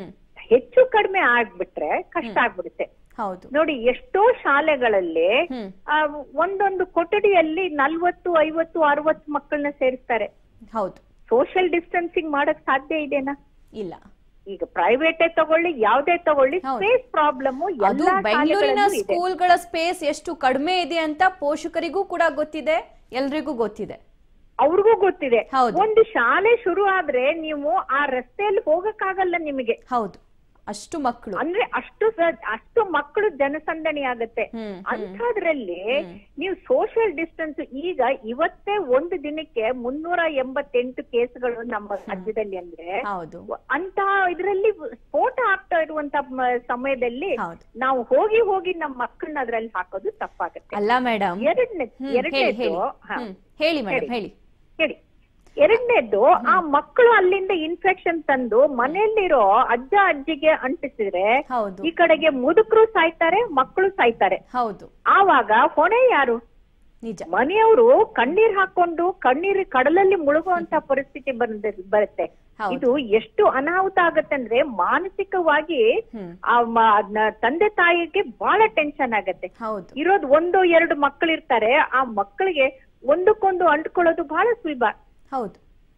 F: ಹೆಚ್ಚು ಕಡಿಮೆ ಆಗ್ಬಿಟ್ರೆ ಕಷ್ಟ ಆಗ್ಬಿಡುತ್ತೆ
A: ಹೌದು
F: ನೋಡಿ ಎಷ್ಟೋ ಶಾಲೆಗಳಲ್ಲಿ
A: ಹ್ಮ್
F: ಆ, ಒಂದೊಂದು ಕೊಠಡಿಯಲ್ಲಿ ನಲ್ವತ್ತು ಐವತ್ತು ಅರವತ್ತು ಮಕ್ಕಳನ್ನ ಸೇರಿಸ್ತಾರೆ
A: ಹೌದು
F: ಸೋಷಿಯಲ್ ಡಿಸ್ಟೆನ್ಸಿಂಗ್ ಮಾಡಕ್ ಸಾಧ್ಯ ಇದೆನಾ
A: ಇಲ್ಲ
F: ಈಗ ಪ್ರೈವೇಟೇ ತಗೊಳ್ಳಿ ಯಾವ್ದೇ ತಗೊಳ್ಳಿ
A: ಹೌದು.
F: ಸ್ಪೇಸ್ ಪ್ರಾಬ್ಲಮ್
A: ಅದು
F: ಎಲ್ಲಾ
A: ಬೆಂಗಳೂರಿನ
F: ಶಾಲೆಗಳಲ್ಲೂ ಇದೆ
A: ಸ್ಕೂಲ್ಗಳ ಸ್ಪೇಸ್ ಎಷ್ಟು ಕಡಿಮೆ ಇದೆ ಅಂತ ಪೋಷಕರಿಗೂ ಕೂಡ ಗೊತ್ತಿದೆ ಎಲ್ರಿಗೂ ಗೊತ್ತಿದೆ
F: ಅವ್ರಿಗೂ ಗೊತ್ತಿದೆ
A: ಹೌದು.
F: ಒಂದು ಶಾಲೆ ಶುರು ಆದ್ರೆ ನೀವು ಆ ರಸ್ತೆಯಲ್ಲಿ ಹೋಗಕ್ಕಾಗಲ್ಲ ನಿಮಗೆ
A: ಹೌದು ಅಷ್ಟು ಮಕ್ಕಳು
F: ಅಂದ್ರೆ ಅಷ್ಟು ಸ- ಅಷ್ಟು ಮಕ್ಕಳು ಜನಸಂದಣಿ ಆಗುತ್ತೆ
A: ಹ್ಮ್, ಹ್ಮ್.
F: ಅಂಥದ್ರಲ್ಲಿ ನೀವು ಸೋಷಿಯಲ್ ಡಿಸ್ಟೆನ್ಸ್ ಈಗ ಇವತ್ತೇ ಒಂದು ದಿನಕ್ಕೆ ಮುನ್ನೂರ ಎಂಬತ್ತೆಂಟು ಕೇಸ್ಗಳು ನಮ್ಮ ರಾಜ್ಯದಲ್ಲಿ ಅಂದ್ರೆ
A: ಹೌದು
F: ಅಂತ ಇದ್ರಲ್ಲಿ ಸ್ಫೋಟ ಆಗ್ತಾ ಇರುವಂತ ಮ- ಸಮಯದಲ್ಲಿ
A: ಹೌದು.
F: ನಾವು ಹೋಗಿ ಹೋಗಿ ನಮ್ಮ ಮಕ್ಕಳನ್ನ ಅದ್ರಲ್ಲಿ ಹಾಕೋದು ತಪ್ಪಾಗುತ್ತೆ
A: ಅಲ್ಲ ಮೇಡಮ್
F: ಎರಡನೇ
A: ಹೇಳಿ
F: ಎರಡನೇದು
A: ಹೇಳಿ
F: ಹಾ,
A: ಹ್ಮ್, ಹೇಳಿ ಮೇಡಮ್ ಹೇಳಿ
F: ಹೇಳಿ ಎರಡನೇದು ಆ ಮಕ್ಕಳು ಅಲ್ಲಿಂದ ಇನ್ಫೆಕ್ಷನ್ ತಂದು ಮನೆಯಲ್ಲಿರೋ ಅಜ್ಜ ಅಜ್ಜಿಗೆ ಅಂಟಿಸಿದ್ರೆ
A: ಹೌದು
F: ಈ ಕಡೆಗೆ ಮುದುಕರು ಸಾಯ್ತಾರೆ ಮಕ್ಕಳು ಸಾಯ್ತಾರೆ
A: ಹೌದು
F: ಆವಾಗ ಹೊಣೆ ಯಾರು
A: ನಿಜ
F: ಮನೆಯವರು ಕಣ್ಣೀರ್ ಹಾಕೊಂಡು ಕಣ್ಣೀರ್ ಕಡಲಲ್ಲಿ ಮುಳುಗುವಂತ ಪರಿಸ್ಥಿತಿ ಬಂದ ಬರುತ್ತೆ
A: ಹೌದು.
F: ಇದು ಎಷ್ಟು ಅನಾಹುತ ಆಗತ್ತೆ ಅಂದ್ರೆ ಮಾನಸಿಕವಾಗಿ
A: ಹ್ಮ್
F: ಆ ಮ- ನ- ತಂದೆ ತಾಯಿಗೆ ಬಹಳ ಟೆನ್ಷನ್ ಆಗತ್ತೆ
A: ಹೌದು
F: ಇರೋದ್ ಒಂದು ಎರಡು ಮಕ್ಕಳು ಇರ್ತಾರೆ ಆ ಮಕ್ಕಳಿಗೆ ಒಂದಕ್ಕೊಂದು ಅಂಟ್ಕೊಳ್ಳೋದು ಬಹಳ ಸುಲಭ
A: ಹೌದು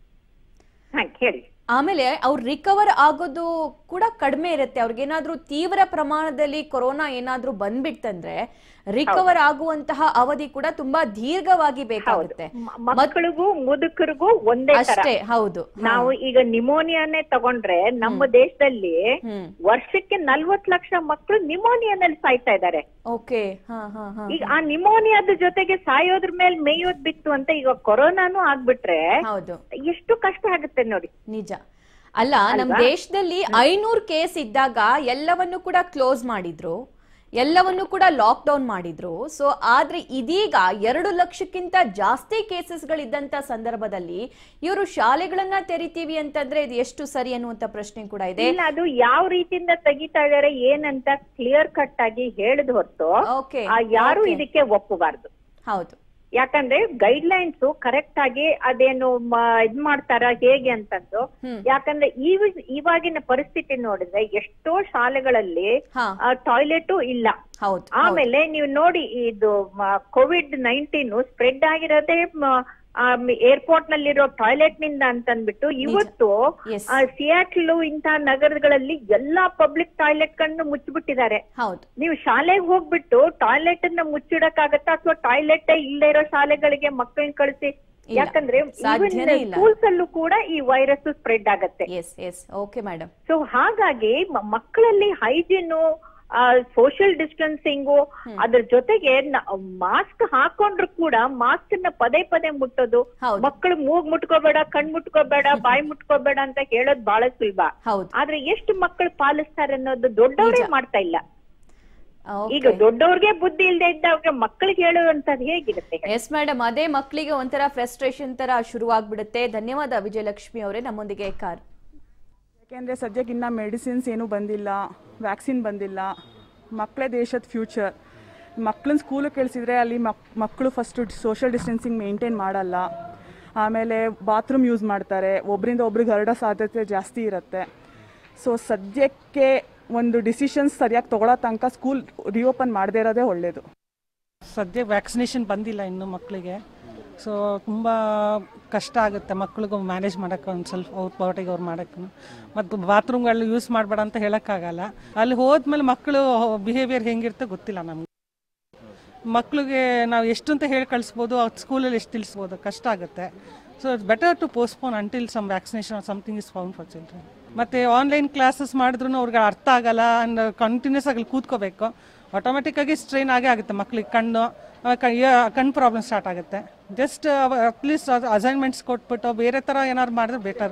F: ಹಾ ಹೇಳಿ
A: ಆಮೇಲೆ ಅವ್ರು ರಿಕವರ್ ಆಗೋದು ಕೂಡ ಕಡಿಮೆ ಇರುತ್ತೆ ಅವ್ರಿಗೇನಾದ್ರೂ ತೀವ್ರ ಪ್ರಮಾಣದಲ್ಲಿ ಕೊರೋನಾ ಏನಾದ್ರೂ ಬಂದ್ಬಿಡ್ತಂದ್ರೆ ರಿಕವರ್ ಆಗುವಂತಹ ಅವಧಿ ಕೂಡ ತುಂಬಾ ದೀರ್ಘವಾಗಿ ಬೇಕಾಗುತ್ತೆ
F: ಮ- ಮಕ್ಕಳಿಗೂ ಮುದುಕರಿಗೂ ಒಂದೇ ತರ
A: ಅಷ್ಟೇ ಹೌದು
F: ನಾವು ಈಗ ನಿಮೋನಿಯಾನೇ ತಗೊಂಡ್ರೆ ನಮ್ಮ ದೇಶದಲ್ಲಿ
A: ಹ್ಮ್
F: ವರ್ಷಕ್ಕೆ ನಲ್ವತ್ ಲಕ್ಷ ಮಕ್ಕಳು ನಿಮೋನಿಯಾನಲ್ಲಿ ಸಾಯ್ತಾ ಇದ್ದಾರೆ
A: ಓಕೆ ಹಾ ಹಾ ಹಾ
F: ಈಗ ಆ ನಿಮೋನಿಯಾದ ಜೊತೆಗೆ ಸಾಯೋದ್ರ ಮೇಲೆ ಮೇಯೋದ್ ಬಿತ್ತು ಅಂತ ಈಗ ಕೊರೋನಾನು ಆಗ್ಬಿಟ್ರೆ
A: ಹೌದು
F: ಎಷ್ಟು ಕಷ್ಟ ಆಗುತ್ತೆ ನೋಡಿ
A: ನಿಜ ಅಲ್ಲ ನಮ್ ದೇಶದಲ್ಲಿ ಐನೂರು ಕೇಸ್ ಇದ್ದಾಗ ಎಲ್ಲವನ್ನು ಕೂಡ ಕ್ಲೋಸ್ ಮಾಡಿದ್ರು ಎಲ್ಲವನ್ನು ಕೂಡ ಲಾಕ್ ಡೌನ್ ಮಾಡಿದ್ರು ಸೊ ಆದ್ರೆ ಇದೀಗ ಎರಡು ಲಕ್ಷಕ್ಕಿಂತ ಜಾಸ್ತಿ ಕೇಸಸ್ಗಳಿದ್ದಂತ ಸಂದರ್ಭದಲ್ಲಿ ಇವರು ಶಾಲೆಗಳನ್ನ ತೆರಿತೀವಿ ಅಂತಂದ್ರೆ ಇದು ಎಷ್ಟು ಸರಿ ಅನ್ನುವಂತ ಪ್ರಶ್ನೆ ಕೂಡ ಇದೆ
F: ಇಲ್ಲ ಅದು ಯಾವ ರೀತಿಯಿಂದ ತೆಗಿತಾ ಇದಾರೆ ಏನಂತ ಕ್ಲಿಯರ್ ಕಟ್ ಆಗಿ ಹೇಳಿದ್ ಹೊರತು
A: ಓಕೆ
F: ಆ ಯಾರು ಇದಕ್ಕೆ ಒಪ್ಪಬಾರ್ದು
A: ಹೌದು
F: ಯಾಕಂದ್ರೆ ಗೈಡ್ ಲೈನ್ಸ್ ಕರೆಕ್ಟ್ ಆಗಿ ಅದೇನು ಮ- ಇದ್ ಮಾಡ್ತಾರ ಹೇಗೆ ಅಂತಂದು
A: ಹ್ಮ್.
F: ಯಾಕಂದ್ರೆ ಈ- ಇವಾಗಿನ ಪರಿಸ್ಥಿತಿ ನೋಡಿದ್ರೆ ಎಷ್ಟೋ ಶಾಲೆಗಳಲ್ಲಿ
A: ಹಾ
F: ಟಾಯ್ಲೆಟ್ ಇಲ್ಲ
A: ಹೌದು
F: ಆಮೇಲೆ ನೀವು ನೋಡಿ ಇದು ಕೋವಿಡ್ ನೈನ್ಟೀನ್ ಸ್ಪ್ರೆಡ್ ಆಗಿರೋದೇ ಏರ್ಪೋರ್ಟ್ ನಲ್ಲಿರೋ ಟಾಯ್ಲೆಟ್ ನಿಂದ ಅಂತಂದ್ಬಿಟ್ಟು ಇವತ್ತು
A: Yes.
F: ಸಿಯಾಟ್ಲು ಇಂತಹ ನಗರಗಳಲ್ಲಿ ಎಲ್ಲಾ ಪಬ್ಲಿಕ್ ಟಾಯ್ಲೆಟ್ ಗಳನ್ನು ಮುಚ್ಚಿಬಿಟ್ಟಿದ್ದಾರೆ
A: ಹೌದು
F: ನೀವು ಶಾಲೆಗೆ ಹೋಗ್ಬಿಟ್ಟು ಟಾಯ್ಲೆಟ್ ಅನ್ನ ಮುಚ್ಚಿಡಕ್ಕಾಗತ್ತಾ ಅಥವಾ ಟಾಯ್ಲೆಟ್ ಇಲ್ಲದೆ ಇರೋ ಶಾಲೆಗಳಿಗೆ ಮಕ್ಕಳನ್ನ ಕಳಿಸಿ
A: ಇಲ್ಲ.
F: ಯಾಕಂದ್ರೆ
A: ಸಾಧ್ಯನೇ ಇಲ್ಲ.
F: ಸ್ಕೂಲ್ಸ್ ಅಲ್ಲೂ ಕೂಡ ಈ ವೈರಸ್ ಸ್ಪ್ರೆಡ್ ಆಗತ್ತೆ
A: yes yes okay madam
F: so ಹಾಗಾಗಿ ಮ- ಮಕ್ಕಳಲ್ಲಿ ಹೈಜೀನು ಸೋಷಿಯಲ್ ಡಿಸ್ಟೆನ್ಸಿಂಗು ಅದ್ರ ಜೊತೆಗೆ ಮಾಸ್ಕ್ ಹಾಕೊಂಡ್ರು ಕೂಡ ಮಾಸ್ಕ್ ನ ಪದೇ ಪದೇ ಮುಟ್ಟೋದು
A: ಹೌದು.
F: ಮಕ್ಕಳು ಮೂಗ್ ಮುಟ್ಕೋಬೇಡ ಕಣ್ ಮುಟ್ಕೋಬೇಡ ಬಾಯಿ ಮುಟ್ಕೋಬೇಡ ಅಂತ ಹೇಳೋದ್ ಬಹಳ ಸುಲಭ
A: ಹೌದು
F: ಆದ್ರೆ ಎಷ್ಟು ಮಕ್ಕಳು ಪಾಲಿಸ್ತಾರೆ ಅನ್ನೋದು ದೊಡ್ಡವರೇ
A: ನಿಜ.
F: ಮಾಡ್ತಾ ಇಲ್ಲ ಈಗ
A: ಓಕೆ
F: ದೊಡ್ಡವ್ರಿಗೆ ಬುದ್ಧಿ ಇಲ್ಲದೆ ಇದ್ದವ್ರಿಗೆ ಮಕ್ಕಳಿಗೆ ಹೇಳುವಂತದ್ದು ಹೇಗಿರುತ್ತೆ
A: ಎಸ್ ಮೇಡಮ್ ಅದೇ ಮಕ್ಕಳಿಗೆ ಒಂಥರ ಫ್ರಸ್ಟ್ರೇಷನ್ ತರ ಶುರುವಾಗ್ಬಿಡುತ್ತೆ ಧನ್ಯವಾದ ವಿಜಯಲಕ್ಷ್ಮಿ ಅವರೇ ನಮ್ಮೊಂದಿಗೆ ಕಾರ್
G: ಯಾಕೆಂದರೆ ಸದ್ಯಕ್ಕೆ ಇನ್ನೂ ಮೆಡಿಸಿನ್ಸ್ ಏನೂ ಬಂದಿಲ್ಲ ವ್ಯಾಕ್ಸಿನ್ ಬಂದಿಲ್ಲ ಮಕ್ಕಳೇ ದೇಶದ ಫ್ಯೂಚರ್ ಮಕ್ಕಳನ್ನ ಸ್ಕೂಲಿಗೆ ಕಳಿಸಿದ್ರೆ ಅಲ್ಲಿ ಮಕ್ ಮಕ್ಕಳು ಫಸ್ಟು ಸೋಷಿಯಲ್ ಡಿಸ್ಟೆನ್ಸಿಂಗ್ ಮೇಂಟೈನ್ ಮಾಡಲ್ಲ ಆಮೇಲೆ ಬಾತ್ರೂಮ್ ಯೂಸ್ ಮಾಡ್ತಾರೆ ಒಬ್ಬರಿಂದ ಒಬ್ರಿಗೆ ಹರಡೋ ಸಾಧ್ಯತೆ ಜಾಸ್ತಿ ಇರುತ್ತೆ ಸೊ ಸದ್ಯಕ್ಕೆ ಒಂದು ಡಿಸಿಷನ್ಸ್ ಸರಿಯಾಗಿ ತೊಗೊಳೋ ತನಕ ಸ್ಕೂಲ್ ರಿಓಪನ್ ಮಾಡದೇ ಇರೋದೇ ಒಳ್ಳೆಯದು
H: ಸದ್ಯ ವ್ಯಾಕ್ಸಿನೇಷನ್ ಬಂದಿಲ್ಲ ಇನ್ನು ಮಕ್ಕಳಿಗೆ ಸೊ ತುಂಬ ಕಷ್ಟ ಆಗುತ್ತೆ ಮಕ್ಳಿಗೂ ಮ್ಯಾನೇಜ್ ಮಾಡೋಕ್ಕೆ ಒಂದು ಸ್ವಲ್ಪ ಅವ್ರ ಪಾಟಿಗೆ ಅವ್ರು ಮಾಡೋಕ್ಕೆ ಮತ್ತು ಬಾತ್ರೂಮ್ಗಳು ಯೂಸ್ ಮಾಡಬೇಡ ಅಂತ ಹೇಳೋಕ್ಕಾಗಲ್ಲ ಅಲ್ಲಿ ಹೋದ್ಮೇಲೆ ಮಕ್ಕಳು ಬಿಹೇವಿಯರ್ ಹೆಂಗಿರುತ್ತೆ ಗೊತ್ತಿಲ್ಲ ನಮ್ಗೆ ಮಕ್ಕಳಿಗೆ ನಾವು ಎಷ್ಟು ಅಂತ ಹೇಳಿ ಕಳಿಸ್ಬೋದು ಅವ್ರು ಸ್ಕೂಲಲ್ಲಿ ಎಷ್ಟು ತಿಳಿಸ್ಬೋದು ಕಷ್ಟ ಆಗುತ್ತೆ so it's better to postpone until some vaccination something is found for children ಮತ್ತು ಆನ್ಲೈನ್ ಕ್ಲಾಸಸ್ ಮಾಡಿದ್ರು ಅವ್ರಿಗೆ ಅರ್ಥ ಆಗಲ್ಲ ಆ್ಯಂಡ್ ಕಂಟಿನ್ಯೂಸ್ ಆಗಿ ಕೂತ್ಕೋಬೇಕು ಆಟೋಮೆಟಿಕ್ಕಾಗಿ ಸ್ಟ್ರೈನ್ ಆಗೇ ಆಗುತ್ತೆ ಮಕ್ಳಿಗೆ ಕಣ್ಣು ಆ, ಕ- ಯ- ಕಣ್ಣು ಪ್ರಾಬ್ಲಮ್ ಸ್ಟಾರ್ಟ್ ಆಗುತ್ತೆ ಜಸ್ಟ್ ಅಟ್ಲೀಸ್ಟ್ ಅಸೈನ್ಮೆಂಟ್ಸ್ ಕೊಟ್ಬಿಟ್ಟು ಬೇರೆ ಥರ ಏನಾದ್ರು ಮಾಡಿದ್ರೆ ಬೆಟರ್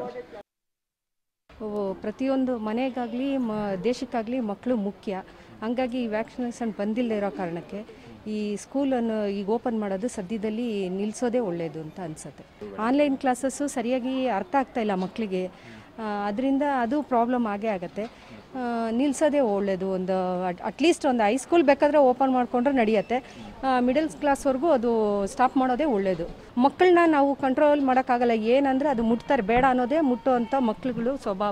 I: ಅವು ಪ್ರತಿಯೊಂದು ಮನೆಗಾಗಲಿ ಮ ದೇಶಕ್ಕಾಗಲಿ ಮಕ್ಕಳು ಮುಖ್ಯ ಹಂಗಾಗಿ ಈ ವ್ಯಾಕ್ಸಿನೇಷನ್ ಬಂದಿಲ್ಲದೆ ಇರೋ ಕಾರಣಕ್ಕೆ ಈ ಸ್ಕೂಲನ್ನು ಈಗ ಓಪನ್ ಮಾಡೋದು ಸದ್ಯದಲ್ಲಿ ನಿಲ್ಲಿಸೋದೇ ಒಳ್ಳೆಯದು ಅಂತ ಅನಿಸುತ್ತೆ ಆನ್ಲೈನ್ ಕ್ಲಾಸಸ್ಸು ಸರಿಯಾಗಿ ಅರ್ಥ ಆಗ್ತಾ ಇಲ್ಲ ಮಕ್ಕಳಿಗೆ ಅದರಿಂದ ಅದು ಪ್ರಾಬ್ಲಮ್ ಆಗೇ ಆಗುತ್ತೆ ನಿಲ್ಲಿಸೋದೇ ಒಳ್ಳೆಯದು ಒಂದು ಅಟ್ಲೀಸ್ಟ್ ಒಂದು ಹೈಸ್ಕೂಲ್ ಬೇಕಾದರೆ ಓಪನ್ ಮಾಡಿಕೊಂಡ್ರೆ ನಡೆಯುತ್ತೆ ಮಿಡಲ್ ಕ್ಲಾಸ್ವರೆಗೂ ಅದು ಸ್ಟಾಪ್ ಮಾಡೋದೇ ಒಳ್ಳೆಯದು ಮಕ್ಕಳನ್ನ ನಾವು ಕಂಟ್ರೋಲ್ ಮಾಡೋಕ್ಕಾಗಲ್ಲ ಏನಂದರೆ ಅದು ಮುಟ್ತಾರೆ ಬೇಡ ಅನ್ನೋದೇ ಮುಟ್ಟುವಂಥ ಮಕ್ಳುಗಳು ಸ್ವಭಾವ